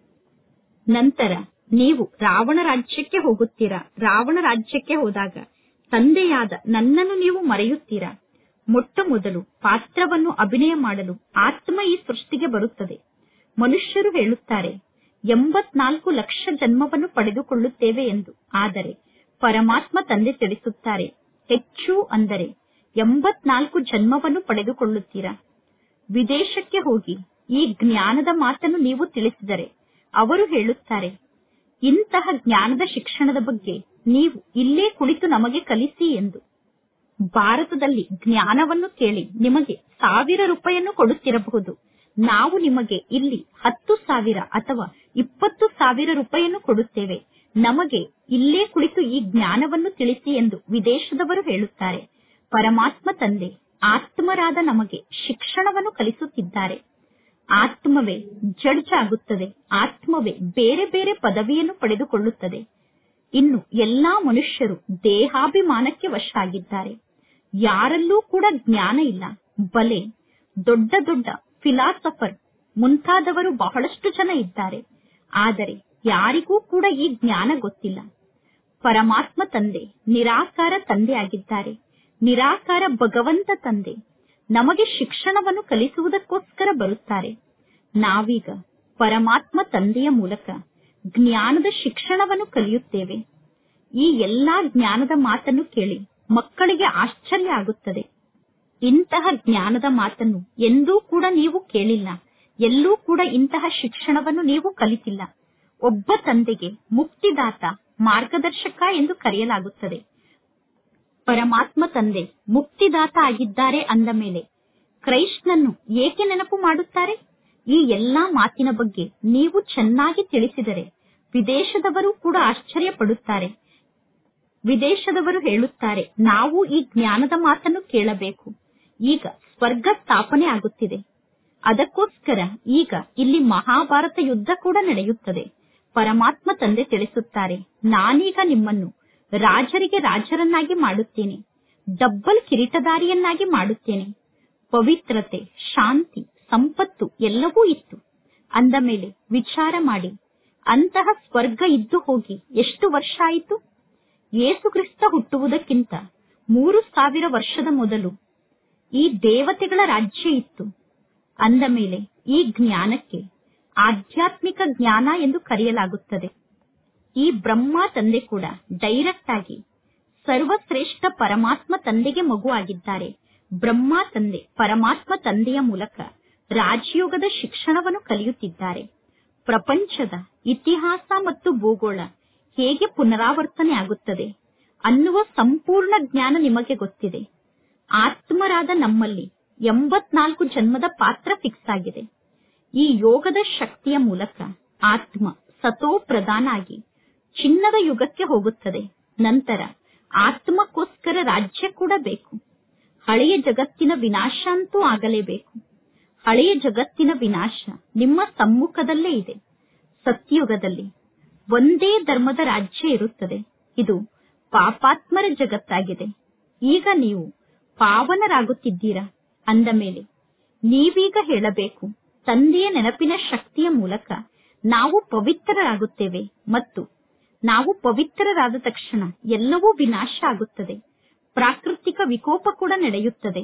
ನಂತರ ನೀವು ರಾವಣ ರಾಜ್ಯಕ್ಕೆ ಹೋಗುತ್ತೀರಾ ರಾವಣ ರಾಜ್ಯಕ್ಕೆ ಹೋದಾಗ ತಂದೆಯಾದ ನನ್ನನ್ನು ನೀವು ಮರೆಯುತ್ತೀರಾ ಮೊಟ್ಟ ಮೊದಲು ಪಾತ್ರವನ್ನು ಅಭಿನಯ ಮಾಡಲು ಆತ್ಮ ಈ ಸೃಷ್ಟಿಗೆ ಬರುತ್ತದೆ ಮನುಷ್ಯರು ಹೇಳುತ್ತಾರೆ ಎಂಬತ್ನಾಲ್ಕು ಲಕ್ಷ ಜನ್ಮವನ್ನು ಪಡೆದುಕೊಳ್ಳುತ್ತೇವೆ ಎಂದು ಆದರೆ ಪರಮಾತ್ಮ ತಂದೆ ತಿಳಿಸುತ್ತಾರೆ ಹೆಚ್ಚು ಅಂದರೆ ಎಂಬತ್ನಾಲ್ಕು ಜನ್ಮವನ್ನು ಪಡೆದುಕೊಳ್ಳುತ್ತೀರಾ ವಿದೇಶಕ್ಕೆ ಹೋಗಿ ಈ ಜ್ಞಾನದ ಮಾತನ್ನು ನೀವು ತಿಳಿಸಿದರೆ ಅವರು ಹೇಳುತ್ತಾರೆ ಇಂತಹ ಜ್ಞಾನದ ಶಿಕ್ಷಣದ ಬಗ್ಗೆ ನೀವು ಇಲ್ಲೇ ಕುಳಿತು ನಮಗೆ ಕಲಿಸಿ ಎಂದು ಭಾರತದಲ್ಲಿ ಜ್ಞಾನವನ್ನು ಕೇಳಿ ನಿಮಗೆ ಸಾವಿರ ರೂಪಾಯಿಯನ್ನು ಕೊಡುತ್ತಿರಬಹುದು ನಾವು ನಿಮಗೆ ಇಲ್ಲಿ ಹತ್ತು ಸಾವಿರ ಅಥವಾ ಇಪ್ಪತ್ತು ಸಾವಿರ ರೂಪಾಯಿಯನ್ನು ಕೊಡುತ್ತೇವೆ ನಮಗೆ ಇಲ್ಲೇ ಕುಳಿತು ಈ ಜ್ಞಾನವನ್ನು ತಿಳಿಸಿ ಎಂದು ವಿದೇಶದವರು ಹೇಳುತ್ತಾರೆ ಪರಮಾತ್ಮ ತಂದೆ ಆತ್ಮರಾದ ನಮಗೆ ಶಿಕ್ಷಣವನ್ನು ಕಲಿಸುತ್ತಿದ್ದಾರೆ ಆತ್ಮವೇ ಜಡ್ಜ್ ಆಗುತ್ತದೆ ಆತ್ಮವೇ ಬೇರೆ ಬೇರೆ ಪದವಿಯನ್ನು ಪಡೆದುಕೊಳ್ಳುತ್ತದೆ ಇನ್ನು ಎಲ್ಲಾ ಮನುಷ್ಯರು ದೇಹಾಭಿಮಾನಕ್ಕೆ ವಶ ಆಗಿದ್ದಾರೆ ಯಾರಲ್ಲೂ ಕೂಡ ಜ್ಞಾನ ಇಲ್ಲ ಬಲೆ ದೊಡ್ಡ ದೊಡ್ಡ ಫಿಲಾಸಫರ್ ಮುಂತಾದವರು ಬಹಳಷ್ಟು ಜನ ಇದ್ದಾರೆ ಆದರೆ ಯಾರಿಗೂ ಕೂಡ ಈ ಜ್ಞಾನ ಗೊತ್ತಿಲ್ಲ ಪರಮಾತ್ಮ ತಂದೆ ನಿರಾಕಾರ ತಂದೆ ಆಗಿದ್ದಾರೆ ನಿರಾಕಾರ ಭಗವಂತ ತಂದೆ ನಮಗೆ ಶಿಕ್ಷಣವನ್ನು ಕಲಿಸುವುದಕ್ಕೋಸ್ಕರ ಬರುತ್ತಾರೆ ನಾವೀಗ ಪರಮಾತ್ಮ ತಂದೆಯ ಮೂಲಕ ಜ್ಞಾನದ ಶಿಕ್ಷಣವನ್ನು ಕಲಿಯುತ್ತೇವೆ ಈ ಎಲ್ಲಾ ಜ್ಞಾನದ ಮಾತನ್ನು ಕೇಳಿ ಮಕ್ಕಳಿಗೆ ಆಶ್ಚರ್ಯ ಆಗುತ್ತದೆ ಇಂತಹ ಜ್ಞಾನದ ಮಾತನ್ನು ಎಂದೂ ಕೂಡ ನೀವು ಕೇಳಿಲ್ಲ ಎಲ್ಲೂ ಕೂಡ ಇಂತಹ ಶಿಕ್ಷಣವನ್ನು ನೀವು ಕಲಿತಿಲ್ಲ ಒಬ್ಬ ತಂದೆಗೆ ಮುಕ್ತಿದಾತ ಮಾರ್ಗದರ್ಶಕ ಎಂದು ಕರೆಯಲಾಗುತ್ತದೆ ಪರಮಾತ್ಮ ತಂದೆ ಮುಕ್ತಿದಾತ ಆಗಿದ್ದಾರೆ ಅಂದ ಮೇಲೆ ಕ್ರೈಸ್ಟ್ನನ್ನು ಏಕೆ ನೆನಪು ಮಾಡುತ್ತಾರೆ ಈ ಎಲ್ಲಾ ಮಾತಿನ ಬಗ್ಗೆ ನೀವು ಚೆನ್ನಾಗಿ ತಿಳಿಸಿದರೆ ವಿದೇಶದವರು ಕೂಡ ಆಶ್ಚರ್ಯ ಪಡುತ್ತಾರೆ ವಿದೇಶದವರು ಹೇಳುತ್ತಾರೆ ನಾವು ಈ ಜ್ಞಾನದ ಮಾತನ್ನು ಕೇಳಬೇಕು ಈಗ ಸ್ವರ್ಗ ಸ್ಥಾಪನೆ ಆಗುತ್ತಿದೆ ಅದಕ್ಕೋಸ್ಕರ ಈಗ ಇಲ್ಲಿ ಮಹಾಭಾರತ ಯುದ್ಧ ಕೂಡ ನಡೆಯುತ್ತದೆ ಪರಮಾತ್ಮ ತಂದೆ ತಿಳಿಸುತ್ತಾರೆ ನಾನೀಗ ನಿಮ್ಮನ್ನು ರಾಜರಿಗೆ ರಾಜರನ್ನಾಗಿ ಮಾಡುತ್ತೇನೆ ಡಬ್ಬಲ್ ಕಿರೀಟದಾರಿಯನ್ನಾಗಿ ಮಾಡುತ್ತೇನೆ ಪವಿತ್ರತೆ ಶಾಂತಿ ಸಂಪತ್ತು ಎಲ್ಲವೂ ಇತ್ತು ಅಂದ ಮೇಲೆ ವಿಚಾರ ಮಾಡಿ ಅಂತಹ ಸ್ವರ್ಗ ಇದ್ದು ಹೋಗಿ ಎಷ್ಟು ವರ್ಷ ಆಯಿತು ಯೇಸುಕ್ರಿಸ್ತ ಹುಟ್ಟುವುದಕ್ಕಿಂತ ಮೂರು ಸಾವಿರ ವರ್ಷದ ಮೊದಲು ಈ ದೇವತೆಗಳ ರಾಜ್ಯ ಇತ್ತು ಅಂದ ಮೇಲೆ ಈ ಜ್ಞಾನಕ್ಕೆ ಆಧ್ಯಾತ್ಮಿಕ ಜ್ಞಾನ ಎಂದು ಕರೆಯಲಾಗುತ್ತದೆ ಈ ಬ್ರಹ್ಮ ತಂದೆ ಕೂಡ ಡೈರೆಕ್ಟ್ ಆಗಿ ಸರ್ವಶ್ರೇಷ್ಠ ಪರಮಾತ್ಮ ತಂದೆಗೆ ಮಗು ಆಗಿದ್ದಾರೆ ಬ್ರಹ್ಮ ತಂದೆ ಪರಮಾತ್ಮ ತಂದೆಯ ಮೂಲಕ ರಾಜಯೋಗದ ಶಿಕ್ಷಣವನ್ನು ಕಲಿಯುತ್ತಿದ್ದಾರೆ ಪ್ರಪಂಚದ ಇತಿಹಾಸ ಮತ್ತು ಭೂಗೋಳ ಹೇಗೆ ಪುನರಾವರ್ತನೆ ಆಗುತ್ತದೆ ಅನ್ನುವ ಸಂಪೂರ್ಣ ಜ್ಞಾನ ನಿಮಗೆ ಗೊತ್ತಿದೆ ಆತ್ಮರಾದ ನಮ್ಮಲ್ಲಿ ಎಂಬತ್ನಾಲ್ಕು ಜನ್ಮದ ಪಾತ್ರ ಫಿಕ್ಸ್ ಆಗಿದೆ ಈ ಯೋಗದ ಶಕ್ತಿಯ ಮೂಲಕ ಆತ್ಮ ಸತೋ ಪ್ರಧಾನ ಆಗಿ ಚಿನ್ನದ ಯುಗಕ್ಕೆ ಹೋಗುತ್ತದೆ ನಂತರ ಆತ್ಮಕ್ಕೋಸ್ಕರ ರಾಜ್ಯ ಕೂಡ ಬೇಕು ಹಳೆಯ ಜಗತ್ತಿನ ವಿನಾಶ ಅಂತೂ ಆಗಲೇಬೇಕು ಹಳೆಯ ಜಗತ್ತಿನ ವಿನಾಶ ನಿಮ್ಮ ಸಮ್ಮುಖದಲ್ಲೇ ಇದೆ ಸತ್ಯುಗದಲ್ಲಿ ಒಂದೇ ಧರ್ಮದ ರಾಜ್ಯ ಇರುತ್ತದೆ ಇದು ಪಾಪಾತ್ಮರ ಜಗತ್ತಾಗಿದೆ ಈಗ ನೀವು ಪಾವನರಾಗುತ್ತಿದ್ದೀರಾ ಅಂದ ಮೇಲೆ ನೀವೀಗ ಹೇಳಬೇಕು ತಂದೆಯ ನೆನಪಿನ ಶಕ್ತಿಯ ಮೂಲಕ ನಾವು ಪವಿತ್ರರಾಗುತ್ತೇವೆ ಮತ್ತು ನಾವು ಪವಿತ್ರರಾದ ತಕ್ಷಣ ಎಲ್ಲವೂ ವಿನಾಶ ಆಗುತ್ತದೆ ಪ್ರಾಕೃತಿಕ ವಿಕೋಪ ಕೂಡ ನಡೆಯುತ್ತದೆ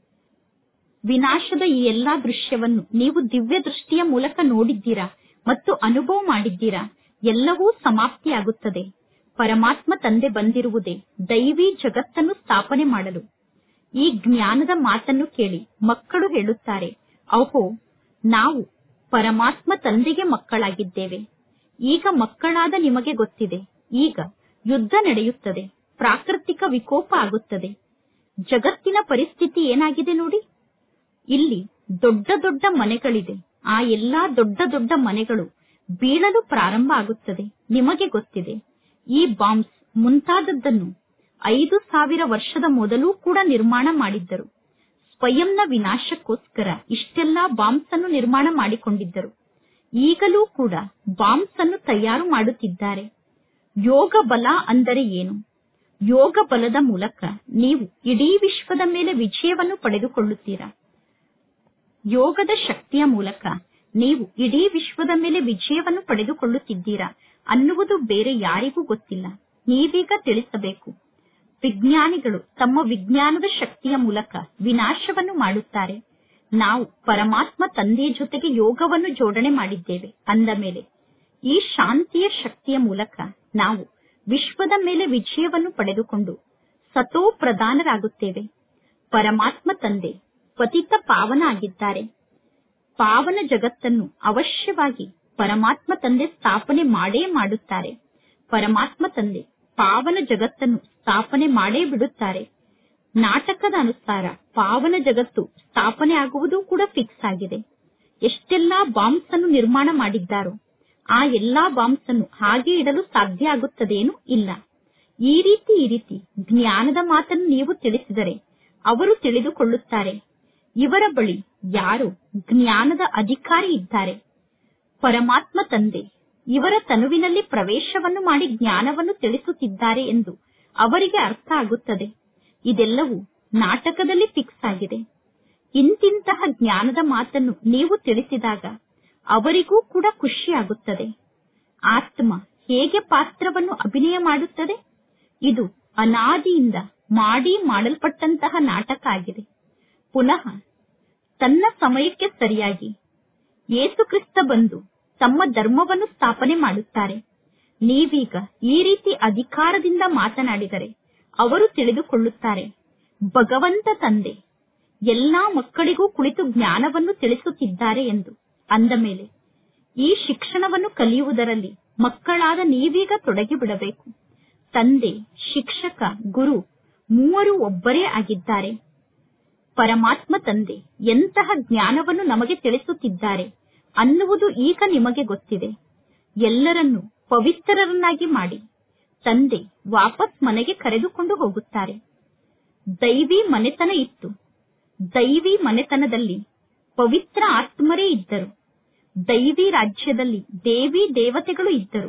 ವಿನಾಶದ ಈ ಎಲ್ಲಾ ದೃಶ್ಯವನ್ನು ನೀವು ದಿವ್ಯ ದೃಷ್ಟಿಯ ಮೂಲಕ ನೋಡಿದ್ದೀರಾ ಮತ್ತು ಅನುಭವ ಮಾಡಿದ್ದೀರಾ ಎಲ್ಲವೂ ಸಮಾಪ್ತಿಯಾಗುತ್ತದೆ ಪರಮಾತ್ಮ ತಂದೆ ಬಂದಿರುವುದೇ ದೈವಿ ಜಗತ್ತನ್ನು ಸ್ಥಾಪನೆ ಮಾಡಲು ಈ ಜ್ಞಾನದ ಮಾತನ್ನು ಕೇಳಿ ಮಕ್ಕಳು ಹೇಳುತ್ತಾರೆ ಅಹೋ ನಾವು ಪರಮಾತ್ಮ ತಂದೆಗೆ ಮಕ್ಕಳಾಗಿದ್ದೇವೆ ಈಗ ಮಕ್ಕಳಾದ ನಿಮಗೆ ಗೊತ್ತಿದೆ ಈಗ ಯುದ್ಧ ನಡೆಯುತ್ತದೆ ಪ್ರಾಕೃತಿಕ ವಿಕೋಪ ಆಗುತ್ತದೆ ಜಗತ್ತಿನ ಪರಿಸ್ಥಿತಿ ಏನಾಗಿದೆ ನೋಡಿ ಇಲ್ಲಿ ದೊಡ್ಡ ದೊಡ್ಡ ಮನೆಗಳಿದೆ ಆ ಎಲ್ಲಾ ದೊಡ್ಡ ದೊಡ್ಡ ಮನೆಗಳು ಬೀಳಲು ಪ್ರಾರಂಭ ಆಗುತ್ತದೆ ನಿಮಗೆ ಗೊತ್ತಿದೆ ಈ ಬಾಂಬ್ಸ್ ಮುಂತಾದದ್ದನ್ನು ಐದು ಸಾವಿರ ವರ್ಷದ ಮೊದಲು ಕೂಡ ನಿರ್ಮಾಣ ಮಾಡಿದ್ದರು ಸ್ವಯಂನ ವಿನಾಶಕ್ಕೋಸ್ಕರ ಇಷ್ಟೆಲ್ಲಾ ಬಾಂಬ್ಸ್ ಅನ್ನು ನಿರ್ಮಾಣ ಮಾಡಿಕೊಂಡಿದ್ದರು ಈಗಲೂ ಕೂಡ ಬಾಂಬ್ಸ್ ಅನ್ನು ತಯಾರು ಮಾಡುತ್ತಿದ್ದಾರೆ ಯೋಗ ಬಲ ಅಂದರೆ ಏನು ಯೋಗ ಬಲದ ಮೂಲಕ ನೀವು ಇಡೀ ವಿಶ್ವದ ಮೇಲೆ ವಿಜಯವನ್ನು ಪಡೆದುಕೊಳ್ಳುತ್ತೀರಾ ಯೋಗದ ಶಕ್ತಿಯ ಮೂಲಕ ನೀವು ಇಡೀ ವಿಶ್ವದ ಮೇಲೆ ವಿಜಯವನ್ನು ಪಡೆದುಕೊಳ್ಳುತ್ತಿದ್ದೀರಾ ಅನ್ನುವುದು ಬೇರೆ ಯಾರಿಗೂ ಗೊತ್ತಿಲ್ಲ ನೀವೀಗ ತಿಳಿಸಬೇಕು ವಿಜ್ಞಾನಿಗಳು ತಮ್ಮ ವಿಜ್ಞಾನದ ಶಕ್ತಿಯ ಮೂಲಕ ವಿನಾಶವನ್ನು ಮಾಡುತ್ತಾರೆ ನಾವು ಪರಮಾತ್ಮ ತಂದೆಯ ಜೊತೆಗೆ ಯೋಗವನ್ನು ಜೋಡಣೆ ಮಾಡಿದ್ದೇವೆ ಅಂದ ಮೇಲೆ ಈ ಶಾಂತಿಯ ಶಕ್ತಿಯ ಮೂಲಕ ನಾವು ವಿಶ್ವದ ಮೇಲೆ ವಿಜಯವನ್ನು ಪಡೆದುಕೊಂಡು ಸತೋ ಪ್ರಧಾನರಾಗುತ್ತೇವೆ ಪರಮಾತ್ಮ ತಂದೆ ಪತಿತ ಪಾವನ ಆಗಿದ್ದಾರೆ ಪಾವನ ಜಗತ್ತನ್ನು ಅವಶ್ಯವಾಗಿ ಪರಮಾತ್ಮ ತಂದೆ ಸ್ಥಾಪನೆ ಮಾಡೇ ಮಾಡುತ್ತಾರೆ ಪರಮಾತ್ಮ ತಂದೆ ಪಾವನ ಜಗತ್ತನ್ನು ಸ್ಥಾಪನೆ ಮಾಡೇ ಬಿಡುತ್ತಾರೆ ನಾಟಕದ ಅನುಸಾರ ಪಾವನ ಜಗತ್ತು ಸ್ಥಾಪನೆ ಆಗುವುದು ಕೂಡ ಫಿಕ್ಸ್ ಆಗಿದೆ ಎಷ್ಟೆಲ್ಲಾ ಬಾಂಬ್ಸ್ ಅನ್ನು ನಿರ್ಮಾಣ ಮಾಡಿದ್ದಾರೋ ಆ ಎಲ್ಲಾ ಬಾಂಬ್ಸ್ ಅನ್ನು ಹಾಗೆ ಇಡಲು ಸಾಧ್ಯ ಆಗುತ್ತದೇನು ಇಲ್ಲ ಈ ರೀತಿ ಈ ರೀತಿ ಜ್ಞಾನದ ಮಾತನ್ನು ನೀವು ತಿಳಿಸಿದರೆ ಅವರು ತಿಳಿದುಕೊಳ್ಳುತ್ತಾರೆ ಇವರ ಬಳಿ ಯಾರು ಜ್ಞಾನದ ಅಧಿಕಾರಿ ಇದ್ದಾರೆ ಪರಮಾತ್ಮ ತಂದೆ ಇವರ ತನುವಿನಲ್ಲಿ ಪ್ರವೇಶವನ್ನು ಮಾಡಿ ಜ್ಞಾನವನ್ನು ತಿಳಿಸುತ್ತಿದ್ದಾರೆ ಎಂದು ಅವರಿಗೆ ಅರ್ಥ ಆಗುತ್ತದೆ ಇದೆಲ್ಲವೂ ನಾಟಕದಲ್ಲಿ ಫಿಕ್ಸ್ ಆಗಿದೆ ಇಂತಿಂತಹ ಜ್ಞಾನದ ಮಾತನ್ನು ನೀವು ತಿಳಿಸಿದಾಗ ಅವರಿಗೂ ಕೂಡ ಖುಷಿಯಾಗುತ್ತದೆ ಆತ್ಮ ಹೇಗೆ ಪಾತ್ರವನ್ನು ಅಭಿನಯ ಮಾಡುತ್ತದೆ ಇದು ಅನಾದಿಯಿಂದ ಮಾಡಿ ಮಾಡಲ್ಪಟ್ಟಂತಹ ನಾಟಕ ಆಗಿದೆ ಪುನಃ ತನ್ನ ಸಮಯಕ್ಕೆ ಸರಿಯಾಗಿ ಯೇಸುಕ್ರಿಸ್ತ ಬಂದು ತಮ್ಮ ಧರ್ಮವನ್ನು ಸ್ಥಾಪನೆ ಮಾಡುತ್ತಾರೆ ನೀವೀಗ ಈ ರೀತಿ ಅಧಿಕಾರದಿಂದ ಮಾತನಾಡಿದರೆ ಅವರು ತಿಳಿದುಕೊಳ್ಳುತ್ತಾರೆ ಭಗವಂತ ತಂದೆ ಎಲ್ಲಾ ಮಕ್ಕಳಿಗೂ ಕುಳಿತು ಜ್ಞಾನವನ್ನು ತಿಳಿಸುತ್ತಿದ್ದಾರೆ ಎಂದು ಅಂದ ಮೇಲೆ ಈ ಶಿಕ್ಷಣವನ್ನು ಕಲಿಯುವುದರಲ್ಲಿ ಮಕ್ಕಳಾದ ನೀವೀಗ ತೊಡಗಿ ಬಿಡಬೇಕು ತಂದೆ ಶಿಕ್ಷಕ ಗುರು ಮೂವರು ಒಬ್ಬರೇ ಆಗಿದ್ದಾರೆ ಪರಮಾತ್ಮ ತಂದೆ ಎಂತಹ ಜ್ಞಾನವನ್ನು ನಮಗೆ ತಿಳಿಸುತ್ತಿದ್ದಾರೆ ಅನ್ನುವುದು ಈಗ ನಿಮಗೆ ಗೊತ್ತಿದೆ ಎಲ್ಲರನ್ನೂ ಪವಿತ್ರರನ್ನಾಗಿ ಮಾಡಿ ತಂದೆ ವಾಪಸ್ ಮನೆಗೆ ಕರೆದುಕೊಂಡು ಹೋಗುತ್ತಾರೆ ದೈವಿ ಮನೆತನ ಇತ್ತು ದೈವಿ ಮನೆತನದಲ್ಲಿ ಪವಿತ್ರ ಆತ್ಮರೇ ಇದ್ದರು ದೈವಿ ರಾಜ್ಯದಲ್ಲಿ ದೇವಿ ದೇವತೆಗಳು ಇದ್ದರು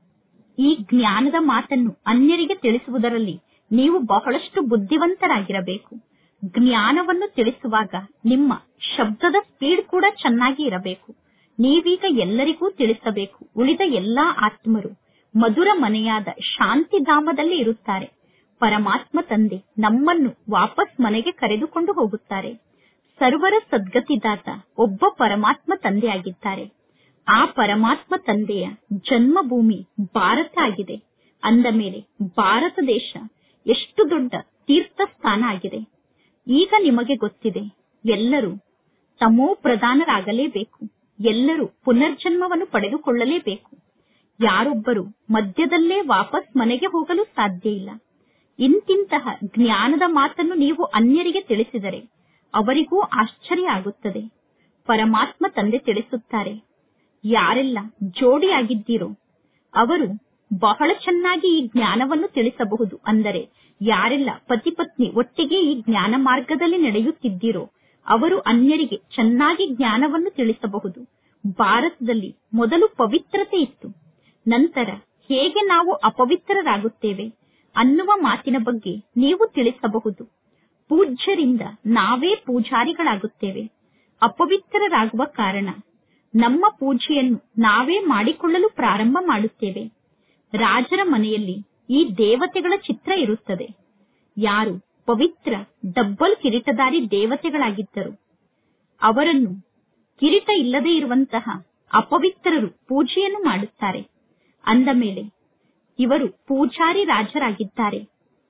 ಈ ಜ್ಞಾನದ ಮಾತನ್ನು ಅನ್ಯರಿಗೆ ತಿಳಿಸುವುದರಲ್ಲಿ ನೀವು ಬಹಳಷ್ಟು ಬುದ್ಧಿವಂತರಾಗಿರಬೇಕು ಜ್ಞಾನವನ್ನು ತಿಳಿಸುವಾಗ ನಿಮ್ಮ ಶಬ್ದದ ಸ್ಪೀಡ್ ಕೂಡ ಚೆನ್ನಾಗಿ ಇರಬೇಕು ನೀವೀಗ ಎಲ್ಲರಿಗೂ ತಿಳಿಸಬೇಕು ಉಳಿದ ಎಲ್ಲಾ ಆತ್ಮರು ಮಧುರ ಮನೆಯಾದ ಶಾಂತಿಧಾಮದಲ್ಲಿ ಇರುತ್ತಾರೆ ಪರಮಾತ್ಮ ತಂದೆ ನಮ್ಮನ್ನು ವಾಪಸ್ ಮನೆಗೆ ಕರೆದುಕೊಂಡು ಹೋಗುತ್ತಾರೆ ಸರ್ವರ ಸದ್ಗತಿದಾತ ಒಬ್ಬ ಪರಮಾತ್ಮ ತಂದೆಯಾಗಿದ್ದಾರೆ ಆ ಪರಮಾತ್ಮ ತಂದೆಯ ಜನ್ಮಭೂಮಿ ಭಾರತ ಆಗಿದೆ ಅಂದ ಮೇಲೆ ಭಾರತ ದೇಶ ಎಷ್ಟು ದೊಡ್ಡ ತೀರ್ಥ ಸ್ಥಾನ ಆಗಿದೆ ಈಗ ನಿಮಗೆ ಗೊತ್ತಿದೆ ಎಲ್ಲರೂ ತಮೋ ಪ್ರಧಾನರಾಗಲೇಬೇಕು ಎಲ್ಲರೂ ಪುನರ್ಜನ್ಮವನ್ನು ಪಡೆದುಕೊಳ್ಳಲೇಬೇಕು ಯಾರೊಬ್ಬರು ಮಧ್ಯದಲ್ಲೇ ವಾಪಸ್ ಮನೆಗೆ ಹೋಗಲು ಸಾಧ್ಯ ಇಲ್ಲ ಇಂತಿಂತಹ ಜ್ಞಾನದ ಮಾತನ್ನು ನೀವು ಅನ್ಯರಿಗೆ ತಿಳಿಸಿದರೆ ಅವರಿಗೂ ಆಶ್ಚರ್ಯ ಆಗುತ್ತದೆ ಪರಮಾತ್ಮ ತಂದೆ ತಿಳಿಸುತ್ತಾರೆ ಯಾರೆಲ್ಲ ಜೋಡಿಯಾಗಿದ್ದೀರೋ ಅವರು ಬಹಳ ಚೆನ್ನಾಗಿ ಈ ಜ್ಞಾನವನ್ನು ತಿಳಿಸಬಹುದು ಅಂದರೆ ಯಾರೆಲ್ಲ ಪತಿ ಪತ್ನಿ ಒಟ್ಟಿಗೆ ಈ ಜ್ಞಾನ ಮಾರ್ಗದಲ್ಲಿ ನಡೆಯುತ್ತಿದ್ದೀರೋ ಅವರು ಅನ್ಯರಿಗೆ ಚೆನ್ನಾಗಿ ಜ್ಞಾನವನ್ನು ತಿಳಿಸಬಹುದು ಭಾರತದಲ್ಲಿ ಮೊದಲು ಪವಿತ್ರತೆ ಇತ್ತು ನಂತರ ಹೇಗೆ ನಾವು ಅಪವಿತ್ರರಾಗುತ್ತೇವೆ ಅನ್ನುವ ಮಾತಿನ ಬಗ್ಗೆ ನೀವು ತಿಳಿಸಬಹುದು ಪೂಜ್ಯರಿಂದ ನಾವೇ ಪೂಜಾರಿಗಳಾಗುತ್ತೇವೆ ಅಪವಿತ್ರರಾಗುವ ಕಾರಣ ನಮ್ಮ ಪೂಜೆಯನ್ನು ನಾವೇ ಮಾಡಿಕೊಳ್ಳಲು ಪ್ರಾರಂಭ ಮಾಡುತ್ತೇವೆ ರಾಜರ ಮನೆಯಲ್ಲಿ ಈ ದೇವತೆಗಳ ಚಿತ್ರ ಇರುತ್ತದೆ ಯಾರು ಪವಿತ್ರ ಡಬ್ಬಲ್ ಕಿರೀಟಧಾರಿ ದೇವತೆಗಳಾಗಿದ್ದರು ಅವರನ್ನು ಕಿರೀಟ ಇಲ್ಲದೆ ಇರುವಂತಹ ಅಪವಿತ್ರರು ಪೂಜೆಯನ್ನು ಮಾಡುತ್ತಾರೆ ಅಂದ ಮೇಲೆ ಇವರು ಪೂಜಾರಿ ರಾಜರಾಗಿದ್ದಾರೆ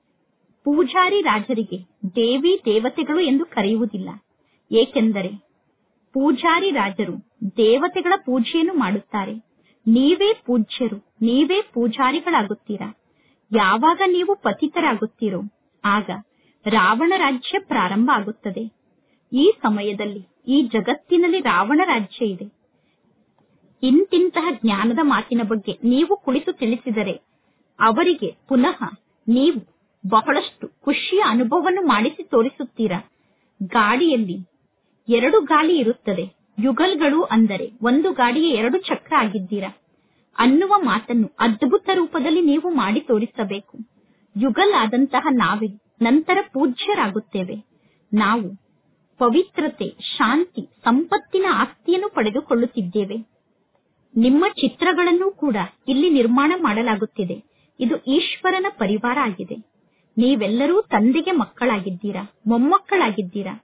ಪೂಜಾರಿ ರಾಜರಿಗೆ ದೇವಿ ದೇವತೆಗಳು ಎಂದು ಕರೆಯುವುದಿಲ್ಲ ಏಕೆಂದರೆ ಪೂಜಾರಿ ರಾಜರು ದೇವತೆಗಳ ಪೂಜೆಯನ್ನು ಮಾಡುತ್ತಾರೆ ನೀವೇ ಪೂಜ್ಯರು ನೀವೇ ಪೂಜಾರಿಗಳಾಗುತ್ತೀರಾ ಯಾವಾಗ ನೀವು ಪತಿತರಾಗುತ್ತೀರೋ ಆಗ ರಾವಣ ರಾಜ್ಯ ಪ್ರಾರಂಭ ಆಗುತ್ತದೆ ಈ ಸಮಯದಲ್ಲಿ ಈ ಜಗತ್ತಿನಲ್ಲಿ ರಾವಣ ರಾಜ್ಯ ಇದೆ ಇಂತಿಂತಹ ಜ್ಞಾನದ ಮಾತಿನ ಬಗ್ಗೆ ನೀವು ಕುಳಿತು ತಿಳಿಸಿದರೆ ಅವರಿಗೆ ಪುನಃ ನೀವು ಬಹಳಷ್ಟು ಖುಷಿಯ ಅನುಭವವನ್ನು ಮಾಡಿಸಿ ತೋರಿಸುತ್ತೀರಾ ಗಾಡಿಯಲ್ಲಿ ಎರಡು ಗಾಳಿ ಇರುತ್ತದೆ ಯುಗಲ್ಗಳು ಅಂದರೆ ಒಂದು ಗಾಡಿಗೆ ಎರಡು ಚಕ್ರ ಆಗಿದ್ದೀರಾ ಅನ್ನುವ ಮಾತನ್ನು ಅದ್ಭುತ ರೂಪದಲ್ಲಿ ನೀವು ಮಾಡಿ ತೋರಿಸಬೇಕು ಯುಗಲ್ ಆದಂತಹ ನಾವೇ ನಂತರ ಪೂಜ್ಯರಾಗುತ್ತೇವೆ ನಾವು ಪವಿತ್ರತೆ ಶಾಂತಿ ಸಂಪತ್ತಿನ ಆಸ್ತಿಯನ್ನು ಪಡೆದುಕೊಳ್ಳುತ್ತಿದ್ದೇವೆ ನಿಮ್ಮ ಚಿತ್ರಗಳನ್ನು ಕೂಡ ಇಲ್ಲಿ ನಿರ್ಮಾಣ ಮಾಡಲಾಗುತ್ತಿದೆ ಇದು ಈಶ್ವರನ ಪರಿವಾರ ಆಗಿದೆ ನೀವೆಲ್ಲರೂ ತಂದೆಗೆ ಮಕ್ಕಳಾಗಿದ್ದೀರಾ ಮೊಮ್ಮಕ್ಕಳಾಗಿದ್ದೀರಾ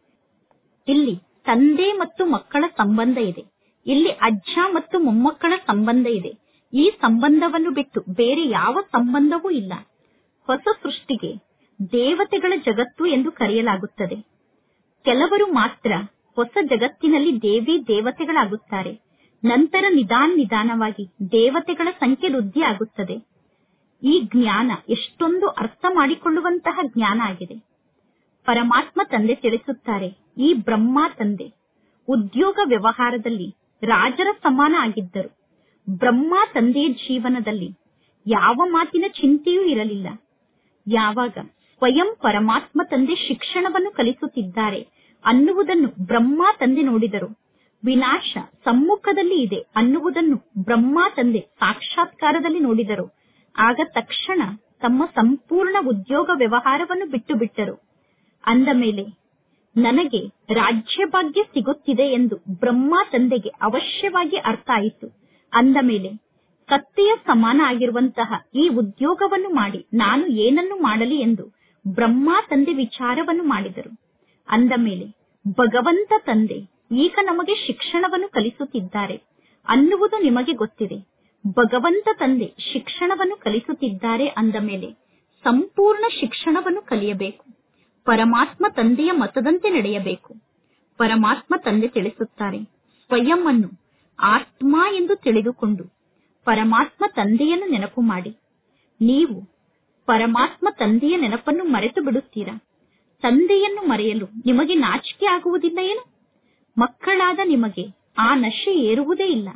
ಇಲ್ಲಿ ತಂದೆ ಮತ್ತು ಮಕ್ಕಳ ಸಂಬಂಧ ಇದೆ ಇಲ್ಲಿ ಅಜ್ಜ ಮತ್ತು ಮೊಮ್ಮಕ್ಕಳ ಸಂಬಂಧ ಇದೆ ಈ ಸಂಬಂಧವನ್ನು ಬಿಟ್ಟು ಬೇರೆ ಯಾವ ಸಂಬಂಧವೂ ಇಲ್ಲ ಹೊಸ ಸೃಷ್ಟಿಗೆ ದೇವತೆಗಳ ಜಗತ್ತು ಎಂದು ಕರೆಯಲಾಗುತ್ತದೆ ಕೆಲವರು ಮಾತ್ರ ಹೊಸ ಜಗತ್ತಿನಲ್ಲಿ ದೇವಿ ದೇವತೆಗಳಾಗುತ್ತಾರೆ ನಂತರ ನಿಧಾನ ನಿಧಾನವಾಗಿ ದೇವತೆಗಳ ಸಂಖ್ಯೆ ವೃದ್ಧಿ ಆಗುತ್ತದೆ ಈ ಜ್ಞಾನ ಎಷ್ಟೊಂದು ಅರ್ಥ ಮಾಡಿಕೊಳ್ಳುವಂತಹ ಜ್ಞಾನ ಆಗಿದೆ ಪರಮಾತ್ಮ ತಂದೆ ತಿಳಿಸುತ್ತಾರೆ ಈ ಬ್ರಹ್ಮ ತಂದೆ ಉದ್ಯೋಗ ವ್ಯವಹಾರದಲ್ಲಿ ರಾಜರ ಸಮಾನ ಆಗಿದ್ದರು ಬ್ರಹ್ಮ ತಂದೆಯ ಜೀವನದಲ್ಲಿ ಯಾವ ಮಾತಿನ ಚಿಂತೆಯೂ ಇರಲಿಲ್ಲ ಯಾವಾಗ ಸ್ವಯಂ ಪರಮಾತ್ಮ ತಂದೆ ಶಿಕ್ಷಣವನ್ನು ಕಲಿಸುತ್ತಿದ್ದಾರೆ ಅನ್ನುವುದನ್ನು ಬ್ರಹ್ಮ ತಂದೆ ನೋಡಿದರು ವಿನಾಶ ಸಮ್ಮುಖದಲ್ಲಿ ಇದೆ ಅನ್ನುವುದನ್ನು ಬ್ರಹ್ಮ ತಂದೆ ಸಾಕ್ಷಾತ್ಕಾರದಲ್ಲಿ ನೋಡಿದರು ಆಗ ತಕ್ಷಣ ತಮ್ಮ ಸಂಪೂರ್ಣ ಉದ್ಯೋಗ ವ್ಯವಹಾರವನ್ನು ಬಿಟ್ಟು ಬಿಟ್ಟರು ಅಂದ ಮೇಲೆ ನನಗೆ ರಾಜ್ಯ ಭಾಗ್ಯ ಸಿಗುತ್ತಿದೆ ಎಂದು ಬ್ರಹ್ಮ ತಂದೆಗೆ ಅವಶ್ಯವಾಗಿ ಅರ್ಥ ಆಯಿತು ಅಂದ ಮೇಲೆ ಕತ್ತೆಯ ಸಮಾನ ಆಗಿರುವಂತಹ ಈ ಉದ್ಯೋಗವನ್ನು ಮಾಡಿ ನಾನು ಏನನ್ನು ಮಾಡಲಿ ಎಂದು ಬ್ರಹ್ಮ ತಂದೆ ವಿಚಾರವನ್ನು ಮಾಡಿದರು ಅಂದ ಮೇಲೆ ಭಗವಂತ ತಂದೆ ಈಗ ನಮಗೆ ಶಿಕ್ಷಣವನ್ನು ಕಲಿಸುತ್ತಿದ್ದಾರೆ ಅನ್ನುವುದು ನಿಮಗೆ ಗೊತ್ತಿದೆ ಭಗವಂತ ತಂದೆ ಶಿಕ್ಷಣವನ್ನು ಕಲಿಸುತ್ತಿದ್ದಾರೆ ಅಂದ ಮೇಲೆ ಸಂಪೂರ್ಣ ಶಿಕ್ಷಣವನ್ನು ಕಲಿಯಬೇಕು ಪರಮಾತ್ಮ ತಂದೆಯ ಮತದಂತೆ ನಡೆಯಬೇಕು ಪರಮಾತ್ಮ ತಂದೆ ತಿಳಿಸುತ್ತಾರೆ ಸ್ವಯಂ ಅನ್ನು ಆತ್ಮ ಎಂದು ತಿಳಿದುಕೊಂಡು ಪರಮಾತ್ಮ ತಂದೆಯನ್ನು ನೆನಪು ಮಾಡಿ ನೀವು ಪರಮಾತ್ಮ ತಂದೆಯ ನೆನಪನ್ನು ಮರೆತು ಬಿಡುತ್ತೀರಾ ತಂದೆಯನ್ನು ಮರೆಯಲು ನಿಮಗೆ ನಾಚಿಕೆ ಆಗುವುದಿಲ್ಲ ಏನು ಮಕ್ಕಳಾದ ನಿಮಗೆ ಆ ನಶೆ ಏರುವುದೇ ಇಲ್ಲ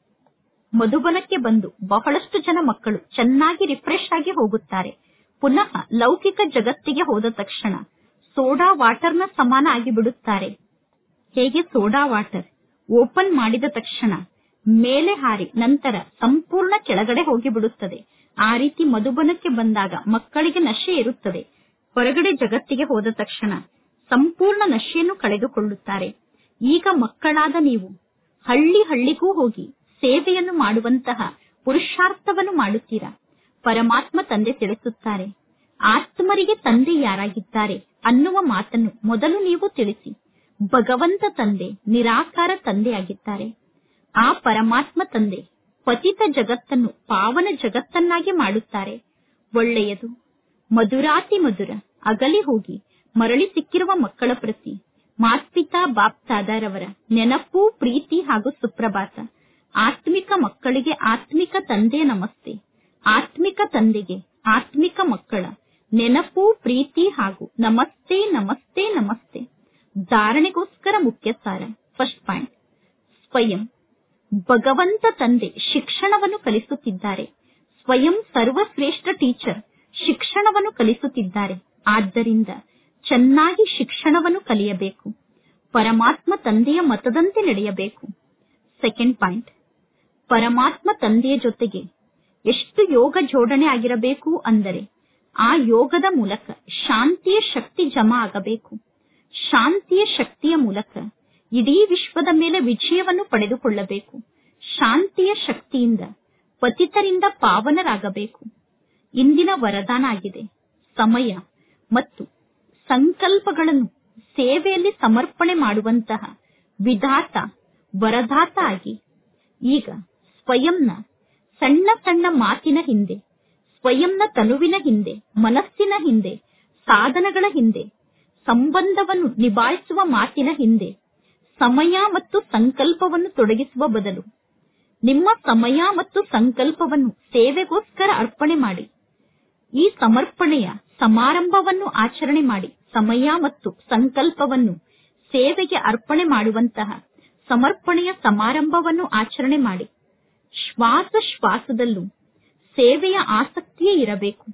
ಮಧುಬನಕ್ಕೆ ಬಂದು ಬಹಳಷ್ಟು ಜನ ಮಕ್ಕಳು ಚೆನ್ನಾಗಿ ರಿಫ್ರೆಶ್ ಆಗಿ ಹೋಗುತ್ತಾರೆ ಪುನಃ ಲೌಕಿಕ ಜಗತ್ತಿಗೆ ಹೋದ ತಕ್ಷಣ ಸೋಡಾ ವಾಟರ್ನ ಸಮಾನ ಆಗಿ ಬಿಡುತ್ತಾರೆ ಹೇಗೆ ಸೋಡಾ ವಾಟರ್ ಓಪನ್ ಮಾಡಿದ ತಕ್ಷಣ ಮೇಲೆ ಹಾರಿ ನಂತರ ಸಂಪೂರ್ಣ ಕೆಳಗಡೆ ಹೋಗಿ ಬಿಡುತ್ತದೆ ಆ ರೀತಿ ಮಧುಬನಕ್ಕೆ ಬಂದಾಗ ಮಕ್ಕಳಿಗೆ ನಶೆ ಇರುತ್ತದೆ ಹೊರಗಡೆ ಜಗತ್ತಿಗೆ ಹೋದ ತಕ್ಷಣ ಸಂಪೂರ್ಣ ನಶೆಯನ್ನು ಕಳೆದುಕೊಳ್ಳುತ್ತಾರೆ ಈಗ ಮಕ್ಕಳಾದ ನೀವು ಹಳ್ಳಿ ಹಳ್ಳಿಗೂ ಹೋಗಿ ಸೇವೆಯನ್ನು ಮಾಡುವಂತಹ ಪುರುಷಾರ್ಥವನ್ನು ಮಾಡುತ್ತೀರಾ ಪರಮಾತ್ಮ ತಂದೆ ತಿಳಿಸುತ್ತಾರೆ ಆತ್ಮರಿಗೆ ತಂದೆ ಯಾರಾಗಿದ್ದಾರೆ ಅನ್ನುವ ಮಾತನ್ನು ಮೊದಲು ನೀವು ತಿಳಿಸಿ ಭಗವಂತ ತಂದೆ ನಿರಾಕಾರ ತಂದೆಯಾಗಿದ್ದಾರೆ ಆ ಪರಮಾತ್ಮ ತಂದೆ ಪತಿತ ಜಗತ್ತನ್ನು ಪಾವನ ಜಗತ್ತನ್ನಾಗಿ ಮಾಡುತ್ತಾರೆ ಒಳ್ಳೆಯದು ಮಧುರಾತಿ ಮಧುರ ಅಗಲಿ ಹೋಗಿ ಮರಳಿ ಸಿಕ್ಕಿರುವ ಮಕ್ಕಳ ಪ್ರತಿ ಮಾತ್ಪಿತಾ ಬಾಪ್ತಾದರವರ ನೆನಪು ಪ್ರೀತಿ ಹಾಗೂ ಸುಪ್ರಭಾತ ಆತ್ಮಿಕ ಮಕ್ಕಳಿಗೆ ಆತ್ಮಿಕ ತಂದೆಯ ನಮಸ್ತೆ ಆತ್ಮಿಕ ತಂದೆಗೆ ಆತ್ಮಿಕ ಮಕ್ಕಳ ನೆನಪು ಪ್ರೀತಿ ಹಾಗೂ ನಮಸ್ತೆ ನಮಸ್ತೆ ನಮಸ್ತೆ ಧಾರಣೆಗೋಸ್ಕರ ಮುಖ್ಯ ಸಾರ ಫಸ್ಟ್ ಪಾಯಿಂಟ್ ಸ್ವಯಂ ಭಗವಂತ ತಂದೆ ಶಿಕ್ಷಣವನ್ನು ಕಲಿಸುತ್ತಿದ್ದಾರೆ ಸ್ವಯಂ ಸರ್ವಶ್ರೇಷ್ಠ ಟೀಚರ್ ಶಿಕ್ಷಣವನ್ನು ಕಲಿಸುತ್ತಿದ್ದಾರೆ ಆದ್ದರಿಂದ ಚೆನ್ನಾಗಿ ಶಿಕ್ಷಣವನ್ನು ಕಲಿಯಬೇಕು ಪರಮಾತ್ಮ ತಂದೆಯ ಮತದಂತೆ ನಡೆಯಬೇಕು ಸೆಕೆಂಡ್ ಪಾಯಿಂಟ್ ಪರಮಾತ್ಮ ತಂದೆಯ ಜೊತೆಗೆ ಎಷ್ಟು ಯೋಗ ಜೋಡಣೆ ಆಗಿರಬೇಕು ಅಂದರೆ ಆ ಯೋಗದ ಮೂಲಕ ಶಾಂತಿಯ ಶಕ್ತಿ ಜಮಾ ಆಗಬೇಕು ಶಾಂತಿಯ ಶಕ್ತಿಯ ಮೂಲಕ ಇಡೀ ವಿಶ್ವದ ಮೇಲೆ ವಿಜಯವನ್ನು ಪಡೆದುಕೊಳ್ಳಬೇಕು ಶಾಂತಿಯ ಶಕ್ತಿಯಿಂದ ಪತಿತರಿಂದ ಪಾವನರಾಗಬೇಕು ಇಂದಿನ ವರದಾನ ಆಗಿದೆ ಸಮಯ ಮತ್ತು ಸಂಕಲ್ಪಗಳನ್ನು ಸೇವೆಯಲ್ಲಿ ಸಮರ್ಪಣೆ ಮಾಡುವಂತಹ ವಿಧಾತ ವರದಾತ ಆಗಿ ಈಗ ಸ್ವಯಂನ ಸಣ್ಣ ಸಣ್ಣ ಮಾತಿನ ಹಿಂದೆ ಸ್ವಯಂನ ತನುವಿನ ಹಿಂದೆ ಮನಸ್ಸಿನ ಹಿಂದೆ ಸಾಧನಗಳ ಹಿಂದೆ ಸಂಬಂಧವನ್ನು ನಿಭಾಯಿಸುವ ಮಾತಿನ ಹಿಂದೆ ಸಮಯ ಮತ್ತು ಸಂಕಲ್ಪವನ್ನು ತೊಡಗಿಸುವ ಬದಲು ನಿಮ್ಮ ಸಮಯ ಮತ್ತು ಸಂಕಲ್ಪವನ್ನು ಸೇವೆಗೋಸ್ಕರ ಅರ್ಪಣೆ ಮಾಡಿ ಈ ಸಮರ್ಪಣೆಯ ಸಮಾರಂಭವನ್ನು ಆಚರಣೆ ಮಾಡಿ ಸಮಯ ಮತ್ತು ಸಂಕಲ್ಪವನ್ನು ಸೇವೆಗೆ ಅರ್ಪಣೆ ಮಾಡುವಂತಹ ಸಮರ್ಪಣೆಯ ಸಮಾರಂಭವನ್ನು ಆಚರಣೆ ಮಾಡಿ ಶ್ವಾಸ ಶ್ವಾಸದಲ್ಲೂ ಸೇವೆಯ ಆಸಕ್ತಿಯೇ ಇರಬೇಕು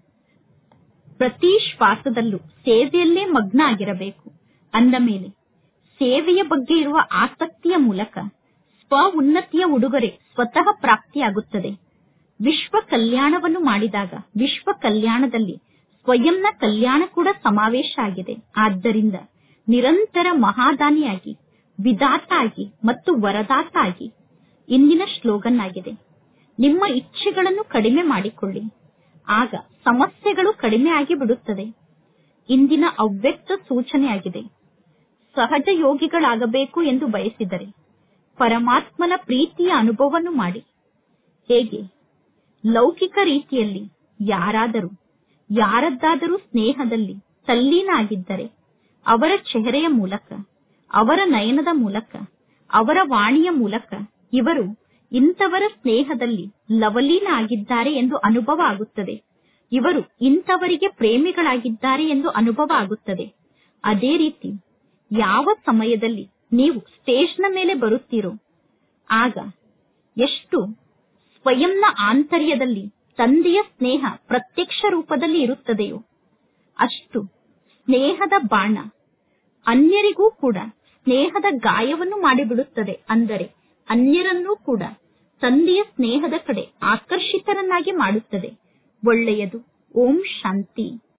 ಪ್ರತಿ ಶ್ವಾಸದಲ್ಲೂ ಸೇವೆಯಲ್ಲೇ ಮಗ್ನ ಆಗಿರಬೇಕು ಅಂದ ಮೇಲೆ ಸೇವೆಯ ಬಗ್ಗೆ ಇರುವ ಆಸಕ್ತಿಯ ಮೂಲಕ ಸ್ವ ಉನ್ನತಿಯ ಉಡುಗೊರೆ ಸ್ವತಃ ಪ್ರಾಪ್ತಿಯಾಗುತ್ತದೆ ವಿಶ್ವ ಕಲ್ಯಾಣವನ್ನು ಮಾಡಿದಾಗ ವಿಶ್ವ ಕಲ್ಯಾಣದಲ್ಲಿ ಸ್ವಯಂನ ಕಲ್ಯಾಣ ಕೂಡ ಸಮಾವೇಶ ಆಗಿದೆ ಆದ್ದರಿಂದ ನಿರಂತರ ಮಹಾದಾನಿಯಾಗಿ ವಿಧಾತ ಆಗಿ ಮತ್ತು ವರದಾತ ಆಗಿ ಇಂದಿನ ಸ್ಲೋಗನ್ ಆಗಿದೆ ನಿಮ್ಮ ಇಚ್ಛೆಗಳನ್ನು ಕಡಿಮೆ ಮಾಡಿಕೊಳ್ಳಿ ಆಗ ಸಮಸ್ಯೆಗಳು ಕಡಿಮೆ ಆಗಿ ಬಿಡುತ್ತದೆ ಇಂದಿನ ಅವ್ಯಕ್ತ ಸೂಚನೆಯಾಗಿದೆ ಸಹಜ ಯೋಗಿಗಳಾಗಬೇಕು ಎಂದು ಬಯಸಿದರೆ ಪರಮಾತ್ಮನ ಪ್ರೀತಿಯ ಅನುಭವವನ್ನು ಮಾಡಿ ಹೇಗೆ ಲೌಕಿಕ ರೀತಿಯಲ್ಲಿ ಯಾರಾದರೂ ಯಾರದ್ದಾದರೂ ಸ್ನೇಹದಲ್ಲಿ ತಲ್ಲೀನ ಆಗಿದ್ದರೆ ಅವರ ಚೆಹರೆಯ ಮೂಲಕ ಅವರ ನಯನದ ಮೂಲಕ ಅವರ ವಾಣಿಯ ಮೂಲಕ ಇವರು ಇಂಥವರ ಸ್ನೇಹದಲ್ಲಿ ಲವಲೀನ ಆಗಿದ್ದಾರೆ ಎಂದು ಅನುಭವ ಆಗುತ್ತದೆ ಇವರು ಇಂಥವರಿಗೆ ಪ್ರೇಮಿಗಳಾಗಿದ್ದಾರೆ ಎಂದು ಅನುಭವ ಆಗುತ್ತದೆ ಅದೇ ರೀತಿ ಯಾವ ಸಮಯದಲ್ಲಿ ನೀವು ಸ್ಟೇಜ್ನ ಮೇಲೆ ಬರುತ್ತೀರೋ ಆಗ ಎಷ್ಟು ಸ್ವಯಂನ ಆಂತರ್ಯದಲ್ಲಿ ತಂದೆಯ ಸ್ನೇಹ ಪ್ರತ್ಯಕ್ಷ ರೂಪದಲ್ಲಿ ಇರುತ್ತದೆಯೋ ಅಷ್ಟು ಸ್ನೇಹದ ಬಾಣ ಅನ್ಯರಿಗೂ ಕೂಡ ಸ್ನೇಹದ ಗಾಯವನ್ನು ಮಾಡಿಬಿಡುತ್ತದೆ ಅಂದರೆ ಅನ್ಯರನ್ನೂ ಕೂಡ ತಂದೆಯ ಸ್ನೇಹದ ಕಡೆ ಆಕರ್ಷಿತರನ್ನಾಗಿ ಮಾಡುತ್ತದೆ ಒಳ್ಳೆಯದು ಓಂ ಶಾಂತಿ